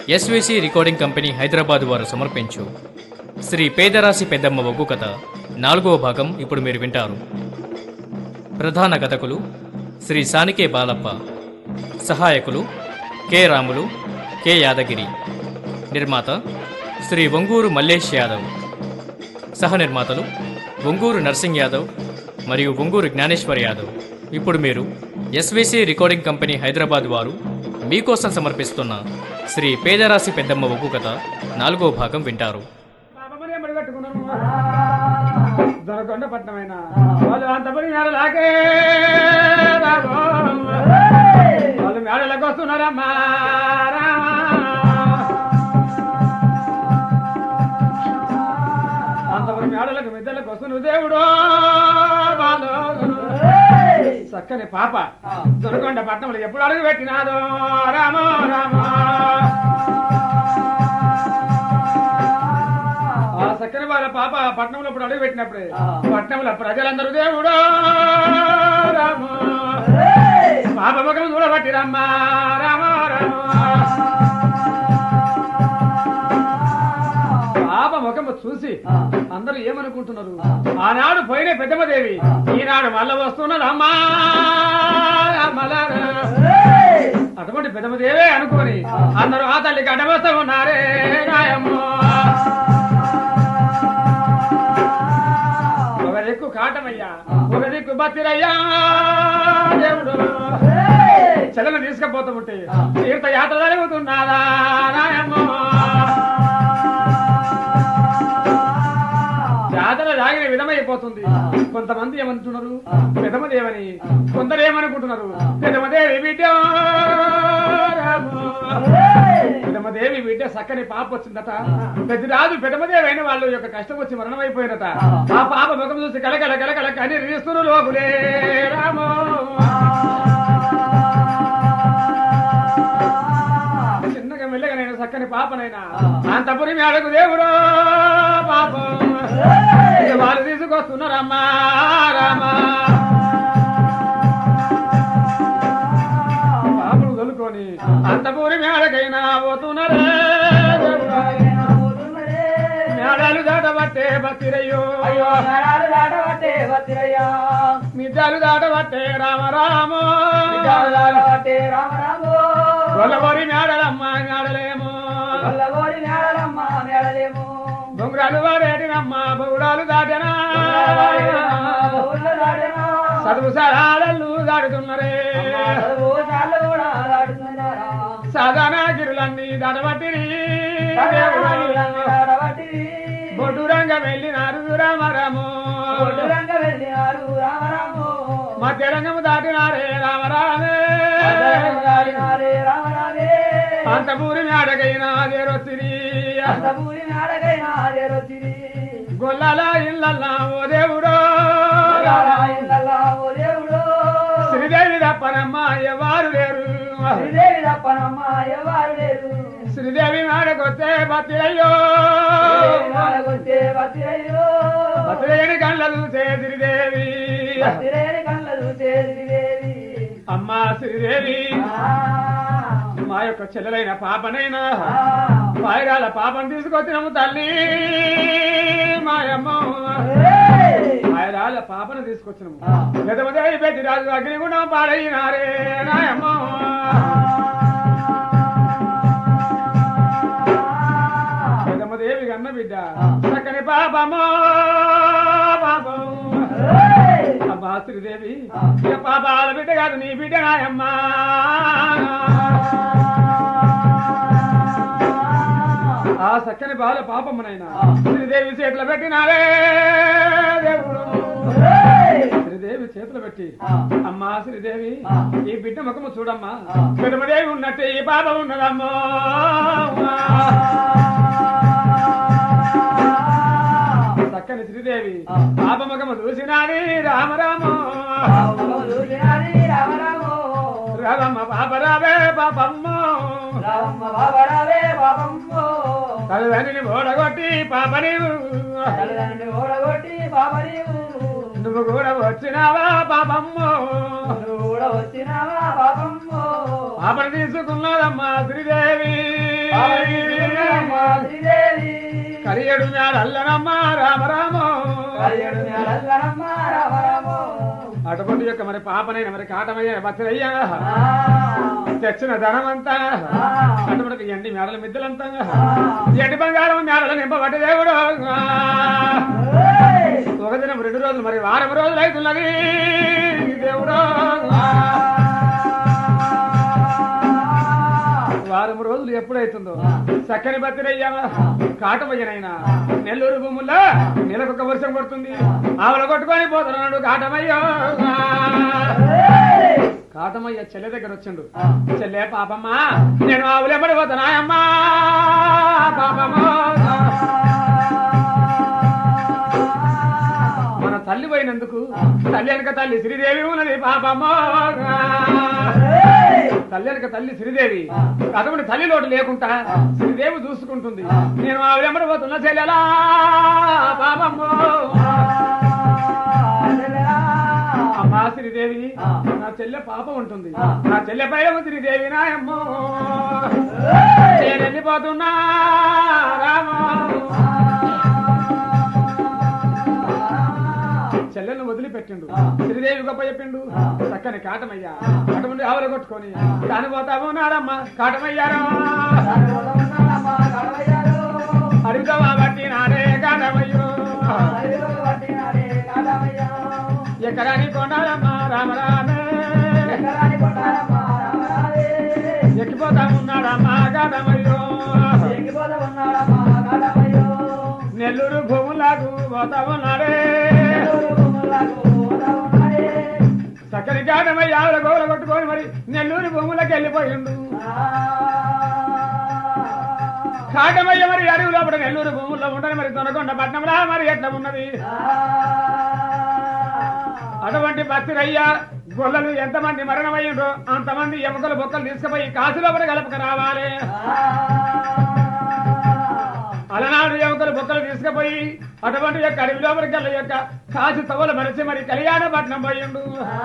SVC recording company Hyderabad వారు సమర్పించు శ్రీ పేదరాశి పెద్దమ్మ ఒగ్గు కథ నాలుగవ భాగం ఇప్పుడు మీరు వింటారు ప్రధాన కథకులు శ్రీ సానికే బాలప్ప సహాయకులు కె రాములు కె యాదగిరి నిర్మాత శ్రీ ఒంగూరు మల్లేష్ యాదవ్ సహ నిర్మాతలు ఒంగూరు నర్సింగ్ యాదవ్ మరియు ఒంగూరు జ్ఞానేశ్వర్ యాదవ్ ఇప్పుడు మీరు ఎస్విసి రికార్డింగ్ కంపెనీ హైదరాబాద్ వారు మీకోసం సమర్పిస్తున్న శ్రీ పేదరాశి పెద్దమ్మ ఒగ్గు కథ నాలుగో భాగం వింటారు పాపమని ఎంబడి కట్టుకున్నాను దొరకొండ పట్టణమైన వాళ్ళు అంతపని మేడలాకే రామో. వాళ్ళు మేడలకు వస్తున్నారమ్మా రామా. అంతపని మేడలకు మిద్దలకు వస్తున్న దేవుడు బాలో. చక్కని పాప దొరకొండ పట్టణంలో ఎప్పుడు అడుగు పెట్టినాదో రామో రామా ఆ చక్కని వాళ్ళ పాప పట్నంలో ఇప్పుడు అడుగు పెట్టినప్పుడే పట్నంలో ప్రజలందరూ దేవుడు రామ పాప ముఖం చూడబట్టి రమ్మ రామ రామ పాప ముఖం చూసి అందరూ ఏమనుకుంటున్నారు ఆనాడు పోయిన పెద్దమ్మదేవి ఈనాడు మళ్ళా వస్తున్నదమ్మా మళ్ళా అటువంటి పెద్దమ్మదేవే అనుకోని అందరూ ఆ తల్లికి అడ్డవస్తా ఉన్నారే రాయమ్మ ఒక దిక్కు కాటమయ్యా ఒక దిక్కు బతిరయ్యా దేవుడు చెల్లెలు తీసుకపోతూ ఉంటే తీర్థయాత్ర జరుగుతున్నారా నాయమ్మ జాతర జాగిన విధమైపోతుంది కొంతమంది ఏమంటున్నారు పెదమదేవని కొందరు ఏమనుకుంటున్నారు పెదమదేవి బిడ్డ పెదమదేవి బిడ్డ చక్కని పాప వచ్చిందట పెద్దరాజు పెదమదేవి అయిన వాళ్ళు యొక్క కష్టం వచ్చి మరణం అయిపోయినట ఆ పాప ముఖం చూసి కలకల కలకల కని రీస్తున్నారు లోకులే రామో చిన్నగా మెల్లగా నేను చక్కని పాపనైనా అంతపురి మేడకు దేవుడు పాపం ఇక వాళ్ళు తీసుకొస్తున్నారమ్మా రామా పాపను తొలుకొని అంతపురి మేడకైనా పోతున్నారే దేవుడా. మేడాలు దాటబట్టే బతిరయ్యో అయ్యో మిద్యాలు దాటబట్టే రామ రామో గొల్లబోరి మేడలమ్మ మేడలేమో బొంగురాలు వాడేటినమ్మ బొగుడాలు దాటనా చదువు సరాలు దాడుతున్నరే సాధారణ గిరులన్నీ దాటబట్టిరి బొడ్డు రంగం వెళ్ళినారు రామరాము మధ్య రంగము దాటినారే రామరామే అంతపూరి మేడకైనా దేరొత్తిరి గొల్లల ఇళ్ళల్లా ఓ దేవుడో శ్రీదేవి తప్పనమ్మ ఎవరు లేరు శ్రీదేవి మేడకొస్తే బతిరయ్యో బతిరేని కళ్ళ చూసే శ్రీదేవి అమ్మా శ్రీదేవి మా యొక్క చెల్లెలైన పాపనైనా పాయరాల పాపను తీసుకొచ్చినాము తల్లి మాయమ్మ పాయరాల పాపను తీసుకొచ్చినాము పెదమదేవి పెద్ద రాజు అగ్నిగుణం పాడైనారే నాయమ్మ పెదమదేవి కన్న బిడ్డ చక్కని పాపమో పాపం అమ్మా శ్రీదేవి ఇక పాపాల బిడ్డ కాదు నీ బిడ్డ నాయమ్మా ఆ చక్కని బాల పాపమ్మనైనా శ్రీదేవి చేతులు పెట్టినారే దేవుడు శ్రీదేవి చేతులు పెట్టి అమ్మా శ్రీదేవి ఈ బిడ్డ ముఖము చూడమ్మా పెదమదేవి ఉన్నట్టే ఈ పాప ఉన్నదమ్మా చక్కని శ్రీదేవి పాప ముఖము చూసినాది రామరామో రామమ్మ పాప రావే పాపమ్మ తల్లిదండ్రిని ఓడగొట్టి పాప నీవు నువ్వు కూడా వచ్చినావా పాపమ్మ కూడా వచ్చినావా పాపమ్మో పాపను తీసుకున్నదమ్మా శ్రీదేవి కరియడు అల్లనమ్మ రామ రామ అటువంటి యొక్క మరి పాపనైన మరి కాటమయ్య బతిరయ్యా తెచ్చిన ధనమంతా అటువంటి ఎండి మేడల మిద్దలంతా ఎండి బంగారం మేడలు నింపబట్టి దేవుడు ఒక దినం రెండు రోజులు మరి వారం రోజులు అవుతున్నది దేవుడు వారం రోజులు ఎప్పుడైతుందో చక్కని బతిరయ్యా కాటమయ్యనైనా నెల్లూరు భూముల్లో నెలకొక వర్షం కొడుతుంది ఆవులు కొట్టుకొని పోతున్నాడు కాటమయ్యో కాటమయ్య చెల్లె దగ్గర వచ్చిండు చెల్లె పాపమ్మా నేను ఆవులెమ్మడి పోతున్నాయమ్మా పాపమ్మా మన తల్లి పోయినందుకు తల్లి వెనక తల్లి శ్రీదేవి ఉన్నది పాపమ్మో తల్లి వెనక తల్లి శ్రీదేవి అటువంటి తల్లి లోటు లేకుండా శ్రీదేవి చూసుకుంటుంది నేను ఆవిడ వెంబడి పోతున్నా చెల్లెలా పాపమ్మో అమ్మా శ్రీదేవి నా చెల్లె పాప ఉంటుంది నా చెల్లె పైన శ్రీదేవి నాయమ్మో నేను వెళ్ళిపోతున్నా రామో చెల్లెలను వదిలిపెట్టిండు శ్రీదేవి గొప్ప చెప్పిండు చక్కని కాటమయ్యా అటువంటి ఆవులు కొట్టుకొని కాని పోతాము నాడమ్మ కాటమయ్యారా అడుగుతావా బట్టి నాడే కాటమయ్యో ఎక్కడాని కొండాలమ్మ రామ రామే ఎక్కిపోతామున్నాడమ్మ కాటమయ్యో నెల్లూరు భూములకు పోతా ఉన్నాడే చక్కని కాటమయ్య ఆవుల గోల కొట్టుకొని మరి నెల్లూరు భూములకు వెళ్ళిపోయిండు కాటమయ్య మరి అడవి లోపల నెల్లూరు భూముల్లో ఉండని మరి దొనకొండ పట్నంలా మరి ఎట్లా ఉన్నది అటువంటి భక్తులయ్య గొల్లలు ఎంతమంది మరణమయ్యిండ్రో అంతమంది ఎముకలు బొక్కలు తీసుకుపోయి కాసు లోపల గలపక రావాలి అలనాడు ఎముకలు బొక్కలు తీసుకుపోయి అటువంటి యొక్క అడవి లోపలికి వెళ్ళ యొక్క కాసు తవ్వలు మనిషి మరి కళ్యాణపట్నం పోయిండు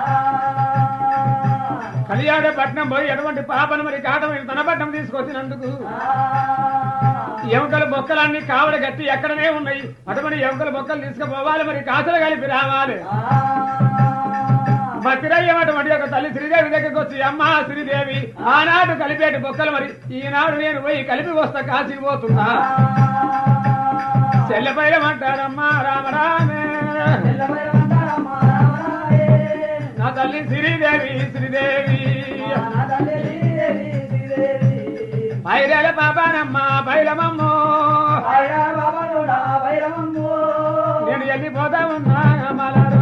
కళ్యాణపట్నం పోయి అటువంటి పాపను మరి కాటమైన తన పట్నం తీసుకొచ్చినందుకు ఎముకలు బొక్కలన్నీ కావడ గట్టి ఎక్కడనే ఉన్నాయి అటువంటి ఎముకలు బొక్కలు తీసుకుపోవాలి మరి కాసులు కలిపి రావాలి భక్తిరయ్యం అటువంటి యొక్క తల్లి శ్రీదేవి దగ్గరికి వచ్చి అమ్మ శ్రీదేవి ఆనాడు కలిపేటి బొక్కలు మరి ఈనాడు నేను పోయి కలిపి వస్తా కాశీ పోతున్నా చెల్లెపైలమంటారమ్మా రామరామే నా తల్లి శ్రీదేవి శ్రీదేవి పైరేల పాపానమ్మ పైలమమ్మో నేను వెళ్ళిపోతా ఉన్నా మలరో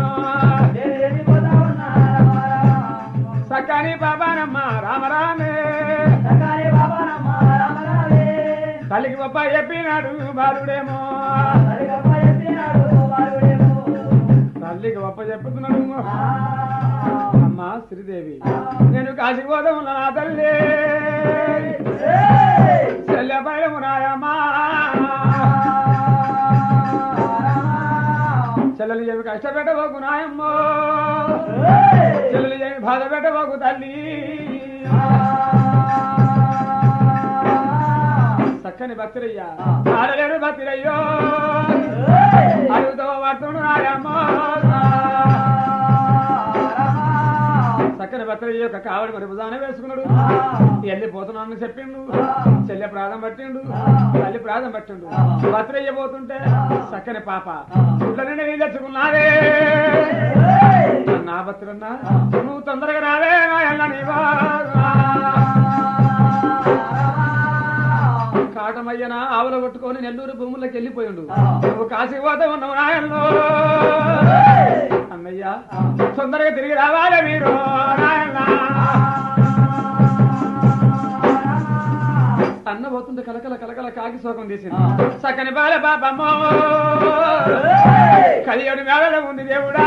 సక్కని పాపానమ్మ రామరామే తల్లికి గొప్ప చెప్పినాడు బాలుడేమో తల్లికి గొప్ప చెప్పుతున్నాడు అమ్మా శ్రీదేవి నేను కాశీ పోదాం నా తల్లి చెల్లె పైలము నాయమ్మా చెల్లెలు ఏమి కష్టపెట్టబోకు నాయమ్మో చెల్లెలు ఏమి బాధ పెట్టబోకు తల్లి చక్కని భక్తులయ్యా ఆడలేడు భక్తులయ్యో అడుగుతో పడుతుడు నాయమ్మో చక్కని భక్తుల యొక్క కావడి మరి భుజాన వేసుకున్నాడు వెళ్ళిపోతున్నాను చెప్పిండు చెల్లె ప్రాధం పట్టిండు తల్లి ప్రాధం పట్టిండు భద్రయ్య పోతుంటే చక్కని పాప గుడ్ల నుండి నీళ్ళు తెచ్చుకున్నారే నా భద్రన్నా నువ్వు తొందరగా రావే నాయన్న నీవా కాటమయ్యన ఆవుల కొట్టుకొని నెల్లూరు భూములకు వెళ్ళిపోయిండు నువ్వు కాశీ పోతే ఉన్నావు నాయన్నో అన్నయ్య తొందరగా తిరిగి రావాలి మీరు నాయన అన్న పోతుంటే కలకల కలకల కాకి శోకం తీసింది చక్కని బాల పాపమ్మో కలియడు మేడలో ఉంది దేవుడా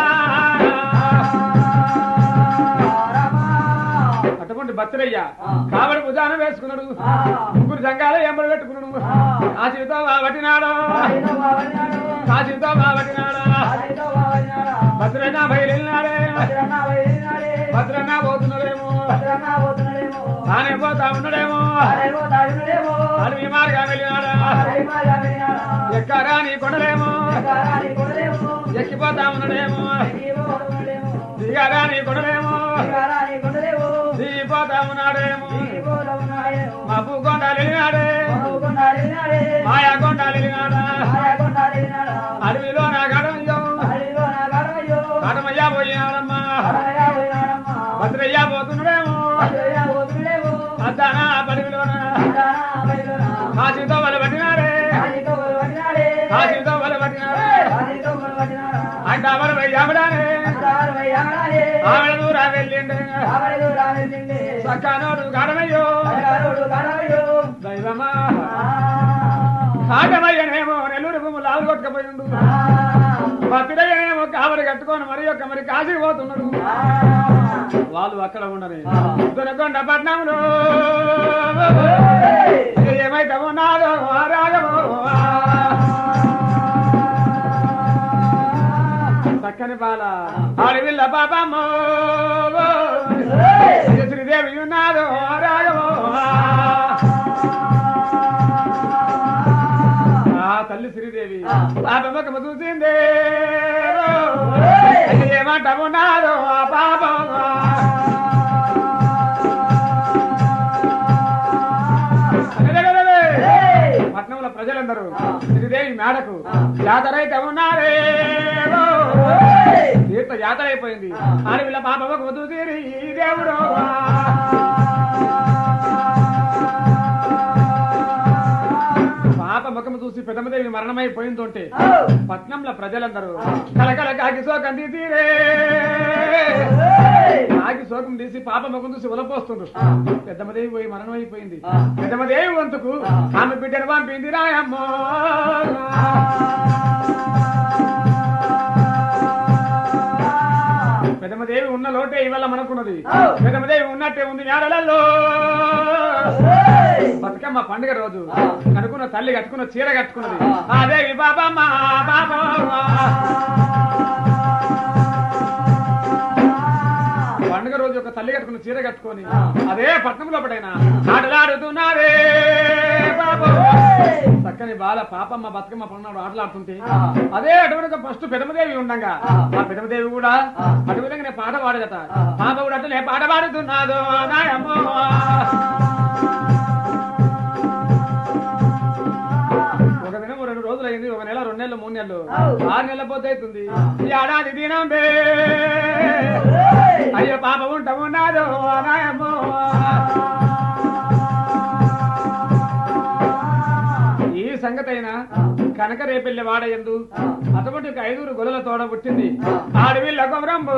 అటువంటి భక్తులయ్య కావడి భుజాన వేసుకున్నాడు ముగ్గురు సంఘాలు ఎంబడి పెట్టుకున్నాడు కాశీతో పట్టినాడు కాశీతో పట్టినాడు భద్రన్న బయలునాడే భద్రన్న పోతున్నాడేమో తానే పోతా ఉన్నాడేమో అడవి మార్గా వెళ్ళినాడా ఎక్కరా నీ కొండలేమో ఎక్కిపోతా ఉన్నాడేమో దిగారా నీ కొండలేమో దిగిపోతా ఉన్నాడేమో మబ్బు కొండలు వెళ్ళినాడే మాయా కొండలు వెళ్ళినాడా అడవిలో నా గడమయ్యో గడమయ్యా పోయినాడమ్మా భద్రయ్యా పోతున్నాడేమో అద్దానా పడివిలోన కాశీతో వల పట్టినాడే కాశీతో వల పట్టినాడే అంటే అవల పోయామడానే ఆవిడ దూరా వెళ్ళిండే సక్కనోడు గడమయ్యో దైవమా కాటమయ్యనేమో నెల్లూరు భూములు ఆవులు కొట్టుకపోయిండు భద్రయ్యనేమో కావలి కట్టుకొని మరి యొక్క మరి కాశీ పోతున్నాడు వాళ్ళు అక్కడ ఉండని దొనకొండ పట్నంలో ఏమైతే ఉన్నాదో ఆ రాగమో చక్కని బాల అడవిల్ల పాపమ్మో శ్రీదేవి ఉన్నాదో ఆ రాగమో ఆ తల్లి శ్రీదేవి పాపమ్మకమ్మ చూసిందే ఏమంటామున్నాదో ఆ పాపం పట్నంలో ప్రజలందరూ శ్రీదేవి మేడకు జాతర అయితే ఉన్నారే తీర్థ జాతర అయిపోయింది ఆడవిల్ల పాపమ్మకు వధు తీరి ఈ దేవుడు పాప ముఖము చూసి పెదమదేవి మరణమైపోయిందంటే పట్నంలో ప్రజలందరూ కలకల కాకి శోకం తీసిరే కాకి శోకం తీసి పాప ముఖం చూసి ఉలపోస్తుండ్రు పెద్దమదేవి పోయి మరణం అయిపోయింది పెద్దమదేవి వంతుకు ఆమె బిడ్డను పంపింది రాయమ్మో పెద్దమదేవి ఉన్న లోటే ఇవాళ మనకున్నది పెద్దమదేవి ఉన్నట్టే ఉంది మేడలలో బతుకమ్మ పండుగ రోజు కనుకున్న తల్లి కట్టుకున్న చీర కట్టుకున్నది అదే బాబమ్మ బాబమ్మ పండుగ రోజు ఒక తల్లి కట్టుకున్న చీర కట్టుకొని అదే పట్నం లోపడైనా ఆటలాడుతున్నారే బాబు చక్కని బాల పాపమ్మ బతుకమ్మ పన్నాడు ఆటలాడుతుంటే అదే అటువంటి ఫస్ట్ పెదమదేవి ఉండగా ఆ పెదమదేవి కూడా అటు విధంగానే పాట పాడదట పాప కూడా అట్లనే పాట పాడుతున్నాదో నాయమ్మో ఒక దినం రెండు రోజులు అయింది ఒక నెల రెండు నెలలు మూడు నెలలు ఆరు నెలల పోతే అవుతుంది ఈ ఏడాది దినం బే అయ్యో పాప ఉంటామున్నాదో నాయమ్మో ఈ సంగతి అయినా కనక రేపెళ్ళి వాడయందు అటువంటి ఒక ఐదుగురు గొలల తోడ పుట్టింది ఆడవిల్ల కొమరమ్మ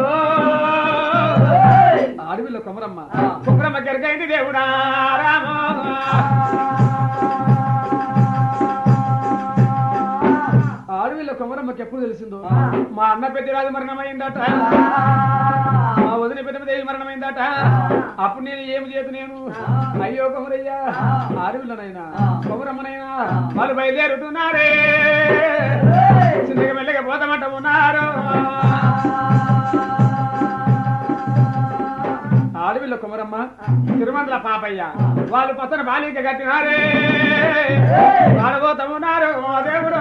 ఆడవిల్ల కొమరమ్మ కొమరమ్మ గెరకైంది దేవుడా రామో ఆడవిల్ల కొమరమ్మకి ఎప్పుడు తెలిసిందో మా అన్న పెద్దరాజు మరణమైందట మా వదిన పెద్దదేవి మరణమైందట అప్పుడు నేను ఏమి చేతు నేను అయ్యో కొమరయ్యా ఆడవిల్లనైనా కొమరమ్మనైనా వాళ్ళు బయలుదేరుతున్నారే చిన్నగా మెల్లగా పోతామంట ఉన్నారు ఆడవిల్ల కుమరమ్మ తిరుమంతల పాపయ్య వాళ్ళు పచ్చని బాలిక కట్టినారే పాడబోతమున్నారు ఓ దేవుడు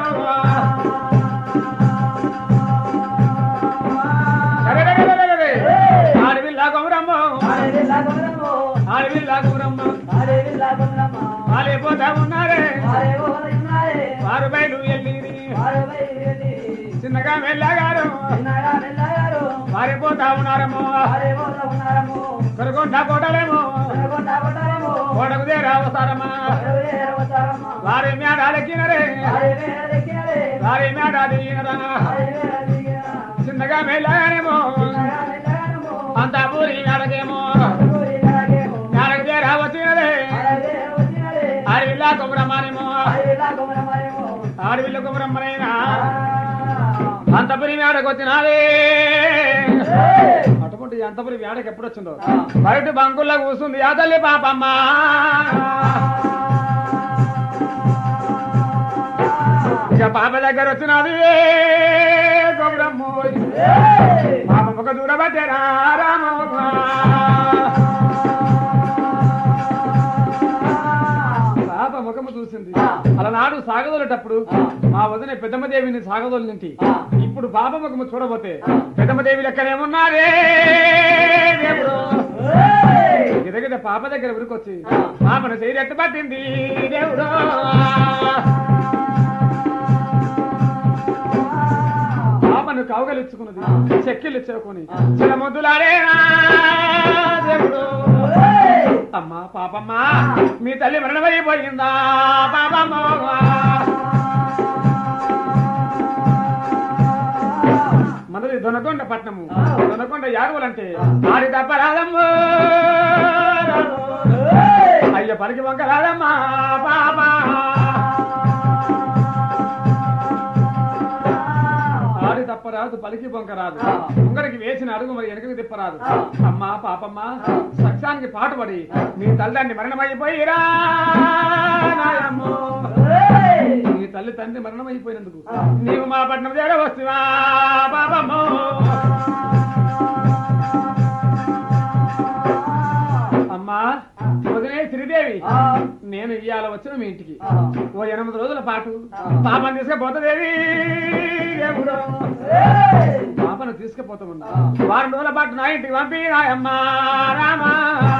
అరెరెరెరెరెరె. ఆడవిల్ల కుమరమ్మ ఆడవిల్ల కుమరమ్మ పాలిపోతా ఉన్నారే వారు బయలు వెళ్ళిరి చిన్నగా వెళ్ళగారు పారిపోతా ఉన్నారమ్మో కొరకొండ కోటలేమో కోటకు దేరావతారమ్మా వారి మేడాలెక్కినరే వారి మేడాదిగినరా చిన్నగా వెళ్ళగానేమో అంతా పూరి మేడకేమో మేడకు దేరా వచ్చినరే ఆడవిల్లా కుమరమ్మనేమో ఆడవిల్ల కుమరమ్మనైనా అంతపురి మేడకు వచ్చినారే అటువంటి అంతపురి మేడకి ఎప్పుడు వచ్చిందో బయట బంకుల్లో కూర్చుంది ఆ తల్లి పాపమ్మ ఇక పాప దగ్గర వచ్చినది గోపురమ్మ పాప ఒక దూరబట్టారా రామో పాప ముఖము చూసింది ఆ. అలనాడు సాగదోలేటప్పుడు ఆ. మా వదిన పెద్దమ్మ దేవిని సాగదోలింటి ఆ. ఇప్పుడు పాప ముఖము చూడబోతే ఆ. పెద్దమ్మ దేవి లెక్కనేమున్నారే దేవుడు ఏయ్! గిరగిర పాప దగ్గర ఉరికొచ్చి ఆ. పాపను చేయరెట్టు పట్టింది దేవుడు పాపను కౌగలిచ్చుకున్నది ఆ. చెక్కిలు ఇచ్చుకొని ఆ. చిన్న ముద్దులాడే దేవుడు ఏయ్! అమ్మా పాపమ్మా మీ తల్లి మరణమైపోయిందా పాపమ్మ మనది దొనకొండ పట్నము ఆ. దొనకొండ యాగవులంటే ఆ. ఆడి తప్ప రాదమ్మో ఏయ్! అయ్య పలికి వంక రాదమ్మా పాపా ఆడి తప్పరాదు పలికి బొంక రాదు ఆ. ముంగడికి వేసిన అడుగు మరి వెనకకి తిప్పరాదు ఆ. అమ్మా పాపమ్మ ఆ. సత్యానికి పాటుపడి ఆ. మీ తల్లిదండ్రి మరణమైపోయిరా నాయమ్మో. ఏయ్! మీ తల్లి తండ్రి మరణమైపోయినందుకు ఆ. నీవు మా పట్నం చేర వస్తువా పాపమ్మో అమ్మా వదిలే శ్రీదేవి ఆ. నేను ఇవాళ వచ్చిన మీ ఇంటికి ఆ. ఓ ఎనిమిది రోజుల పాటు ఆ. పాపను తీసుకుపోతదేవి దేవుడు ఏయ్! పాపను తీసుకుపోతామన్నా ఆ. వారం రోజుల పాటు నా ఇంటికి పంపి రాయమ్మా రామా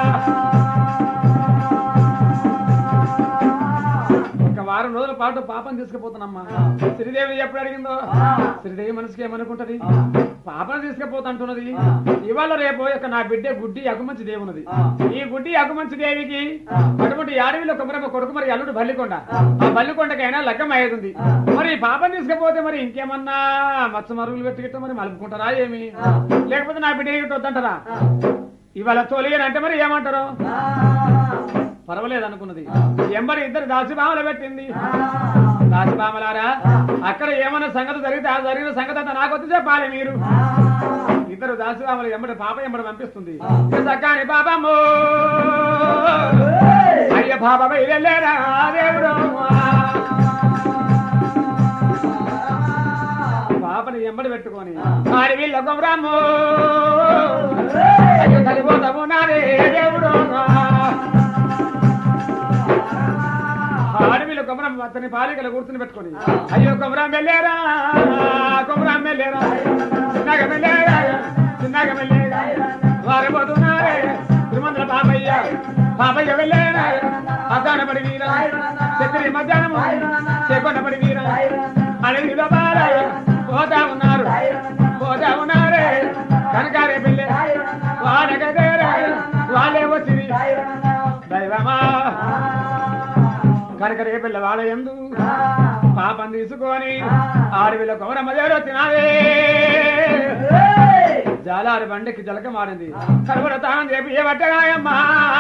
ఒక వారం రోజుల పాటు పాపను తీసుకుపోతానమ్మా ఆ. శ్రీదేవి ఎప్పుడు అడిగిందో ఆ. శ్రీదేవి మనసుకి ఏమనుకుంటది ఆ. పాపను తీసుకుపోతుంటున్నది ఆ. ఇవాళ రేపు యొక్క నా బిడ్డ గుడ్డి అగుమంచి దేవునది ఆ. ఈ గుడ్డి అగుమంచి దేవికి ఆ. అటువంటి యాడవిలో కుమరమ్మ కొడుకు మరి అల్లుడు బల్లికొండ ఆ. ఆ బల్లికొండకైనా లగ్గం అయ్యేది ఆ. మరి ఈ పాపం తీసుకపోతే మరి ఇంకేమన్నా మచ్చ మరుగులు పెట్టుకుంటే మరి మలుపుకుంటారా ఏమి ఆ. లేకపోతే నా బిడ్డ ఇటు వద్దంటారా ఆ. ఇవాళ తొలియనంటే మరి ఏమంటారు ఆ. పర్వాలేదు అనుకున్నది ఆ. ఎంబరి ఇద్దరు దాసిబామలు పెట్టింది ఆ. దాసిబామలారా ఆ. అక్కడ ఏమన్నా సంగతి జరిగితే ఆ జరిగిన సంగతి అంతా నాకు వచ్చి చెప్పాలి మీరు ఆ. ఇద్దరు దాసిబామలు ఎంబడి పాప ఎంబడి పంపిస్తుంది ఆ. సకాని పాపము ఏయ్! అయ్య పాప వెళ్ళలేరా దేవుడు పాపని ఎంబడి పెట్టుకొని ఆ. ఆడి వీళ్ళ గొప్పరాము ఏయ్! అయ్యో తల్లిపోతాము నాదే దేవుడు ఆడవిలో కొమరం అతని బాలికలు కూర్చుని పెట్టుకొని ఆ. అయ్యో కొమరం వెళ్ళారా కొమరం వెళ్ళారా చిన్నగా వెళ్ళారా చిన్నగా వెళ్ళారా వారబోతున్నారే తిరుమంత్ర పాపయ్య పాపయ్య వెళ్ళారా అద్దాన పడి వీరా చక్రి మధ్యాహ్నము చేకొండ పడి వీరా అడవిలో బాల పోతా ఉన్నారు పోతా ఉన్నారే కనకారే పెళ్ళి వాడగదేరా వాళ్ళే వచ్చింది దైవమా కనకరే పిల్ల వాళ్ళ ఎందు పాపం తీసుకొని ఆడవిలో కౌరమ్మ దేవరు తినాలే జాలారి బండికి జలక మారింది కరువుల తాను చెప్పి ఏ పట్టగాయమ్మా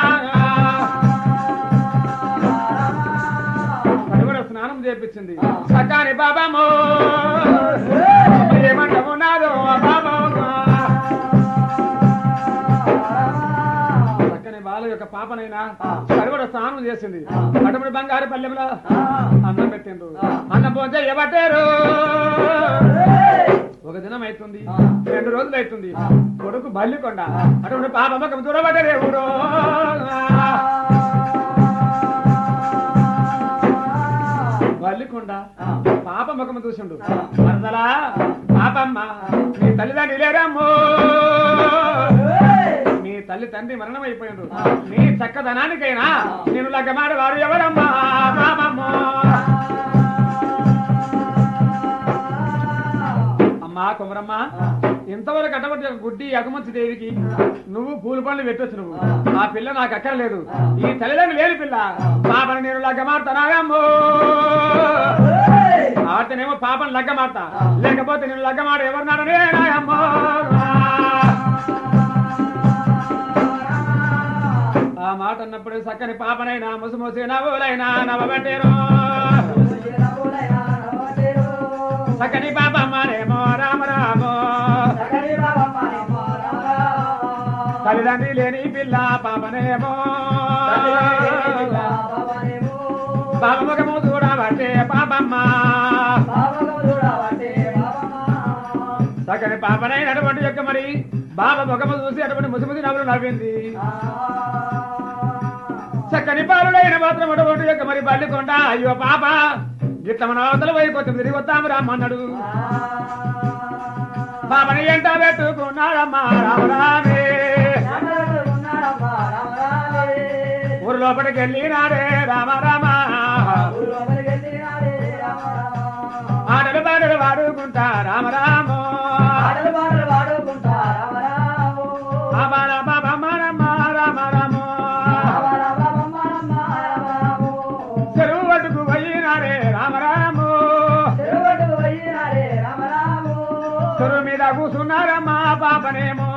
కరువుల స్నానం చేపించింది సకాని బాబామో ఏమంటమున్నాదో బాబా చక్కని బాల యొక్క పాపనైనా కరువుల స్నానం చేసింది అటువంటి బంగారు పల్లెంలో అన్నం పెట్టిండ్రు అన్నం పోతే ఎవటారు ఒక దినం అవుతుంది రెండు రోజులు అవుతుంది కొడుకు బల్లికొండ అటువంటి పాప ముఖం చూడబడ్డ దేవుడు బల్లికొండ పాప ముఖం చూసిండు వరదలా పాపమ్మ మీ తల్లిదండ్రి లేరమ్మో మీ తల్లి తండ్రి మరణం అయిపోయిండు మీ చక్కదనానికైనా నేను లగ్గమాడి వారు ఎవరమ్మా పాపమ్మ అమ్మా కుమరమ్మ ఇంతవరకు అటువంటి ఒక గుడ్డి అగమంచి దేవికి నువ్వు పూల పనులు పెట్టొచ్చు నువ్వు ఆ పిల్ల నాకు అక్కర్లేదు ఈ తల్లిదండ్రులు లేని పిల్ల పాపని నేను లగ్గమాడతానాగమ్మో ఆడితేనేమో పాపని లగ్గమాడతా లేకపోతే నేను లగ్గమాడ ఎవరినాడనే నాయమ్మో ఆ మాట అన్నప్పుడు చక్కని పాపనైనా ముసుముసి నవ్వులైనా నవ్వబెట్టారు చక్కని పాపమ్మనేమో రామ రామో తల్లిదండ్రి లేని పిల్ల పాపనేమో బాబ ముఖము చూడబట్టే పాపమ్మ చక్కని పాపనైనటువంటి యొక్క మరి బాబా ముఖము చూసి అటువంటి ముసిముసి నవ్వులు నవ్వింది చక్క చక్కని పాలుడైన మాత్రం ఒడగొట్టు యొక్క మరి బల్లికొండ అయ్యో పాప గిట్ల మన అవతల వైపు తిరిగి వస్తాము రామన్నాడు పాపని ఎంట పెట్టుకున్నాడమ్మా రామరామే ఊరు లోపలికి వెళ్ళినాడే రామ రామ ఆటలు పాటలు వాడుకుంటా రామ రామ బాబా బాబా రామ రామ రామ చెరువు పట్టుకు పోయినాడే రామ రామ చెరువు మీద కూర్చున్నారమ్మా పాపనేమో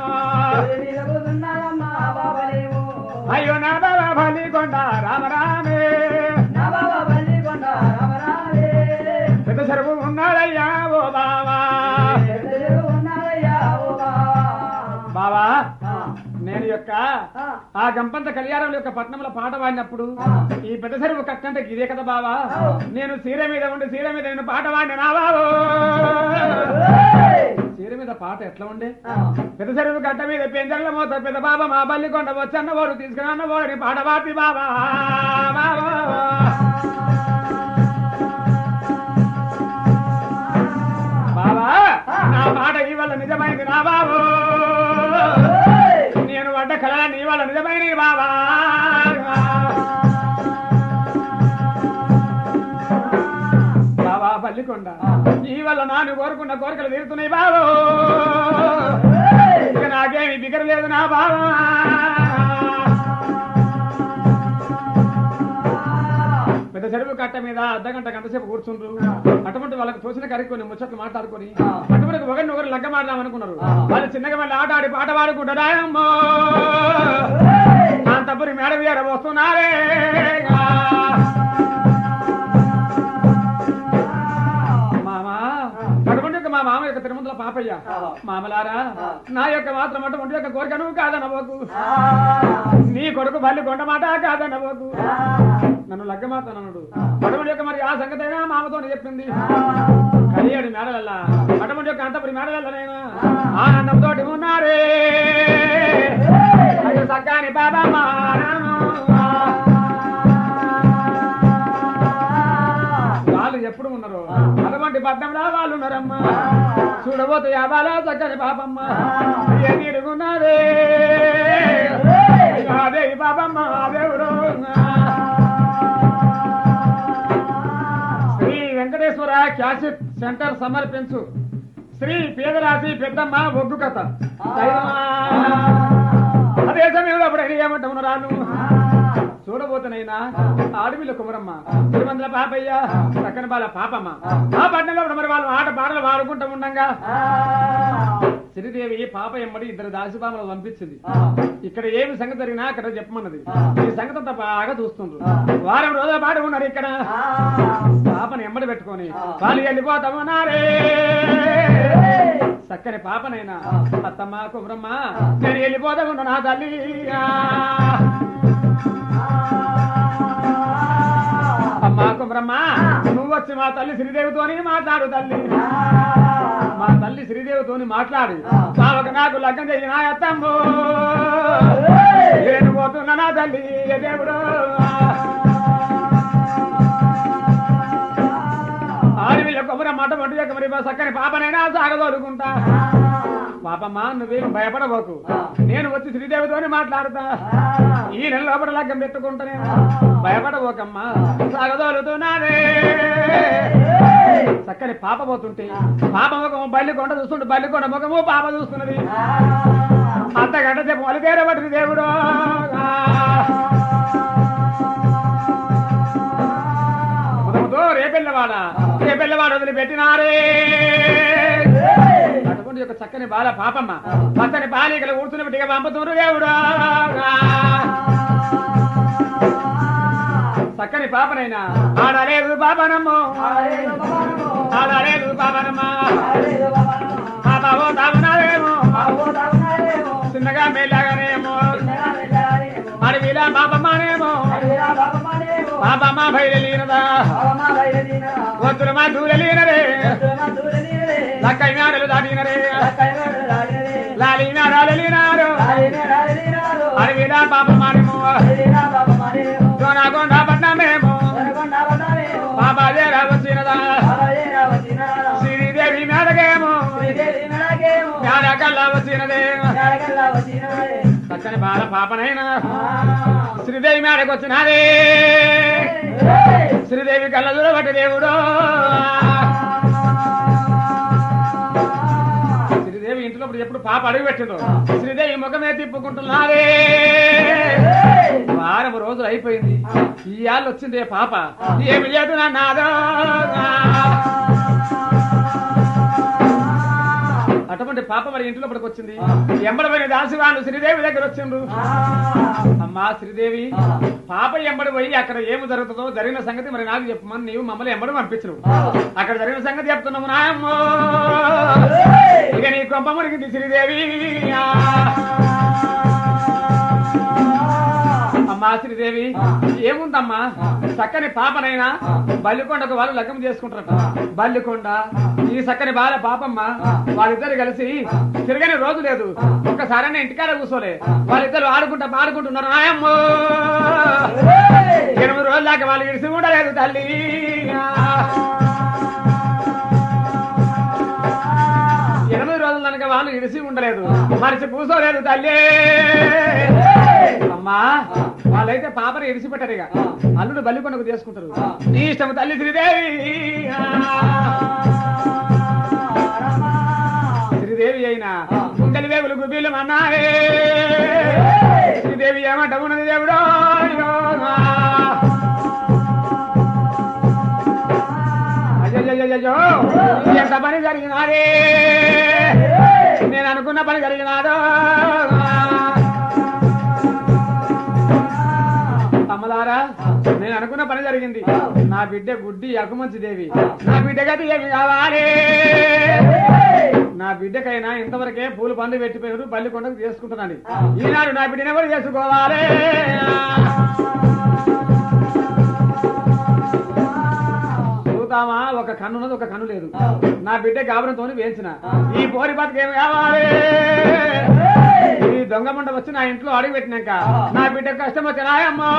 అయ్యో నా బాబా బలికొండ రామ రామే పెద్ద చెరువు ఉన్నాడయ్యా ఓ బావా బావా నేను యొక్క ఆ గంపంత కళ్యాణం యొక్క పట్నంలో పాట పాడినప్పుడు ఈ పెద్ద చెరువు కట్టంటే ఇదే కదా బావా నేను సీర మీద ఉండి సీర మీద నేను పాట పాడిన నా బాబు సీర మీద పాట ఎట్లా ఉండే పెద్ద చెరువు గడ్డ మీద పెంజర్ల మోత పెద్ద బాబా మా బల్లి కొండ వచ్చన్న వాడు తీసుకున్న వాడిని పాట పాటి బాబా బాబా బాబా నా పాట ఇవాళ నిజమైంది నా బాబు నేను పడ్డ కళ నీ వాళ్ళ నిజమైనది బాబా బాబా పల్లికొండ ఈ వల్ల నాను కోరుకున్న కోరికలు తీరుతున్నాయి బాబు ఇక నాకేమి బిగర లేదు నా బాబా పెద్ద చెరువు కట్ట మీద అర్ధగంట గంటసేపు కూర్చుండ్రు అటువంటి వాళ్ళకి తోచిన కరికి కొన్ని ముచ్చట్లు మాట్లాడుకొని అటువంటి ఒకరిని ఒకరు లగ్గ మాడదాం అనుకున్నారు వాళ్ళు చిన్నగా మళ్ళీ ఆట ఆడి పాట పాడుకుంటారాయమ్మో అంతపురి మేడ వీర వస్తున్నారే మామా అటువంటి యొక్క మా మామ యొక్క తిరుమల పాపయ్య మామలారా నా యొక్క మాత్రం అటువంటి యొక్క కోరిక నువ్వు కాదనబోకు నీ కొడుకు బల్లి కొండ మాట కాదనబోకు నన్ను లగ్గమాతనడు అటువంటి యొక్క మరి ఆ సంగతి అయినా మామతో చెప్పింది కలియాడు మేడలల్లా అటువంటి యొక్క అంతపురి మేడలల్లనైనా ఆనందంతో ఉన్నారే అయ్యో సక్కాని బాబా వాళ్ళు ఎప్పుడు ఉన్నారు అటువంటి పద్మంలో వాళ్ళు ఉన్నారమ్మా చూడబోతే యాబాలో చక్కని పాపమ్మ ఏ తిరుగున్నారే అదే ఈ పాపమ్మ దేవుడు శ్రీ వెంకటేశ్వర క్యాసెట్ సెంటర్ సమర్పించు శ్రీ పేదరాశి పెద్దమ్మ ఒగ్గు కథ అదే సమయంలో అప్పుడు ఏమంటాము రాను చూడబోతునైనా ఆడవిల్ల కుమరమ్మ తిరుమందుల పాపయ్య చక్కని బాల పాపమ్మ ఆ పట్టణంలో ఇప్పుడు మరి వాళ్ళు ఆట పాటలు పాడుకుంటూ ఉండంగా శ్రీదేవి పాప ఎమ్మడి ఇద్దరు దాసిపామలు పంపించింది ఇక్కడ ఏమి సంగతి జరిగినా అక్కడ చెప్పమన్నది ఈ సంగతి అంతా బాగా చూస్తుండ్రు వారం రోజుల పాటు ఉన్నారు ఇక్కడ పాపని ఎమ్మడి పెట్టుకొని వాళ్ళు వెళ్ళిపోతామన్నారే చక్కని పాపనైనా అత్తమ్మ కుమరమ్మ నేను వెళ్ళిపోతా ఉన్నా నా తల్లి అమ్మా కుమరమ్మ నువ్వు వచ్చి మా తల్లి శ్రీదేవితోని మాట్లాడు తల్లి మా తల్లి శ్రీదేవితోని మాట్లాడి సావక నాకు లగ్గం చేసిన అత్తమ్ము నేను పోతున్నా నా తల్లి ఏ దేవుడు ఆడవి యొక్క కుమర మాట మటు యొక్క మరి చక్కని పాపనైనా సాగదోలుకుంటా పాపమ్మ నువ్వేం భయపడబోకు నేను వచ్చి శ్రీదేవితోని మాట్లాడుతా ఈ నెల లోపల లగ్గం పెట్టుకుంటా నేను భయపడబోకమ్మా సాగదోలుతున్నానే చక్కని పాప పోతుంటే పాప ముఖము బల్లి కొండ చూస్తుంటే బల్లి కొండ ముఖము పాప చూస్తున్నది అంత గంట చెప్పు మళ్ళీ పేరే పట్టింది దేవుడు ఉదముతో రేపెళ్ళవాడ రేపెళ్ళవాడ వదిలిపెట్టినారే అటువంటి యొక్క చక్కని బాల పాపమ్మ పచ్చని బాలికలు కూర్చుని బిడ్డగా పంపుతున్నారు దేవుడు చక్కని పాపనైనా ఆడలేదు పాపనమ్మ ఆడలేదు పాపనమ్మ పాపో తాగున్నారేమో చిన్నగా మెల్లగానేమో అడవిలా పాపమ్మనేమో పాపమ్మ బయలులీనదా వద్దులు మా దూరలీనరే లక్కై మేడలు దాటినరే లాలి మేడాలు లీనారు అడవిలా పాపమ్మనేమో చక్కని బాల పాపనైనా శ్రీదేవి మేడకు వచ్చినాదే శ్రీదేవి కళ్ళ చూడబట్టి దేవుడు శ్రీదేవి ఇంట్లో ఇప్పుడు ఎప్పుడు పాప అడుగు పెట్టిందో శ్రీదేవి ముఖమే తిప్పుకుంటున్నారే వారం రోజులు అయిపోయింది ఇవాళ వచ్చింది పాప ఏమి లేదు నాదో అటువంటి పాప మరి ఇంట్లో ఇప్పటికి వచ్చింది ఎంబడమైన దాసి వాళ్ళు శ్రీదేవి దగ్గర వచ్చిండ్రు అమ్మా శ్రీదేవి పాప ఎంబడి పోయి అక్కడ ఏమి జరుగుతుందో జరిగిన సంగతి మరి నాకు చెప్పమని నీవు మమ్మల్ని ఎంబడి పంపించరు అక్కడ జరిగిన సంగతి చెప్తున్నాము నాయమ్మో ఇక నీ కొంప మునిగింది శ్రీదేవి అమ్మా శ్రీదేవి ఏముందమ్మా చక్కని పాపనైనా బల్లికొండకు వాళ్ళు లగ్గం చేసుకుంటారట బల్లికొండ ఈ చక్కని బాల పాపమ్మ వాళ్ళిద్దరు కలిసి తిరగని రోజు లేదు ఒక్కసారైనా ఇంటికాడ కూర్చోలే వాళ్ళిద్దరు ఆడుకుంటా పాడుకుంటున్నారు నాయమ్మో ఎనిమిది రోజుల దాకా వాళ్ళు ఇడిసి ఉండలేదు తల్లి ఎనిమిది రోజుల కనుక వాళ్ళు ఇడిసి ఉండలేదు మనిషి కూర్చోలేదు తల్లి అమ్మా వాళ్ళైతే పాపని ఇడిచిపెట్టారు ఇక అల్లుడు బల్లికొండకు చేసుకుంటారు నీ ఇష్టం తల్లి శ్రీదేవి శ్రీదేవి అయినా గుండెలు వేగులు గుబీలు అన్నారే శ్రీదేవి ఏమంట ఉన్నది దేవుడో అయ్యో ఎంత పని జరిగినారే నేను అనుకున్న పని జరిగినాదో అమ్మలారా నేను అనుకున్న పని జరిగింది నా బిడ్డ గుడ్డి అకుమంచి దేవి నా బిడ్డ గతి ఏమి కావాలి నా బిడ్డకైనా ఇంతవరకే పూలు పండు పెట్టిపోయారు బల్లి కొండకు చేసుకుంటున్నాను ఈనాడు నా బిడ్డని ఎవరు చేసుకోవాలి చూతామా ఒక కన్నున్నది ఒక కన్ను లేదు నా బిడ్డ గాబరంతో వేయించిన ఈ పోరి బతుకేమి కావాలి ఈ దొంగ మండ వచ్చి నా ఇంట్లో అడుగు పెట్టినాక నా బిడ్డ కష్టం వచ్చినాయమ్మా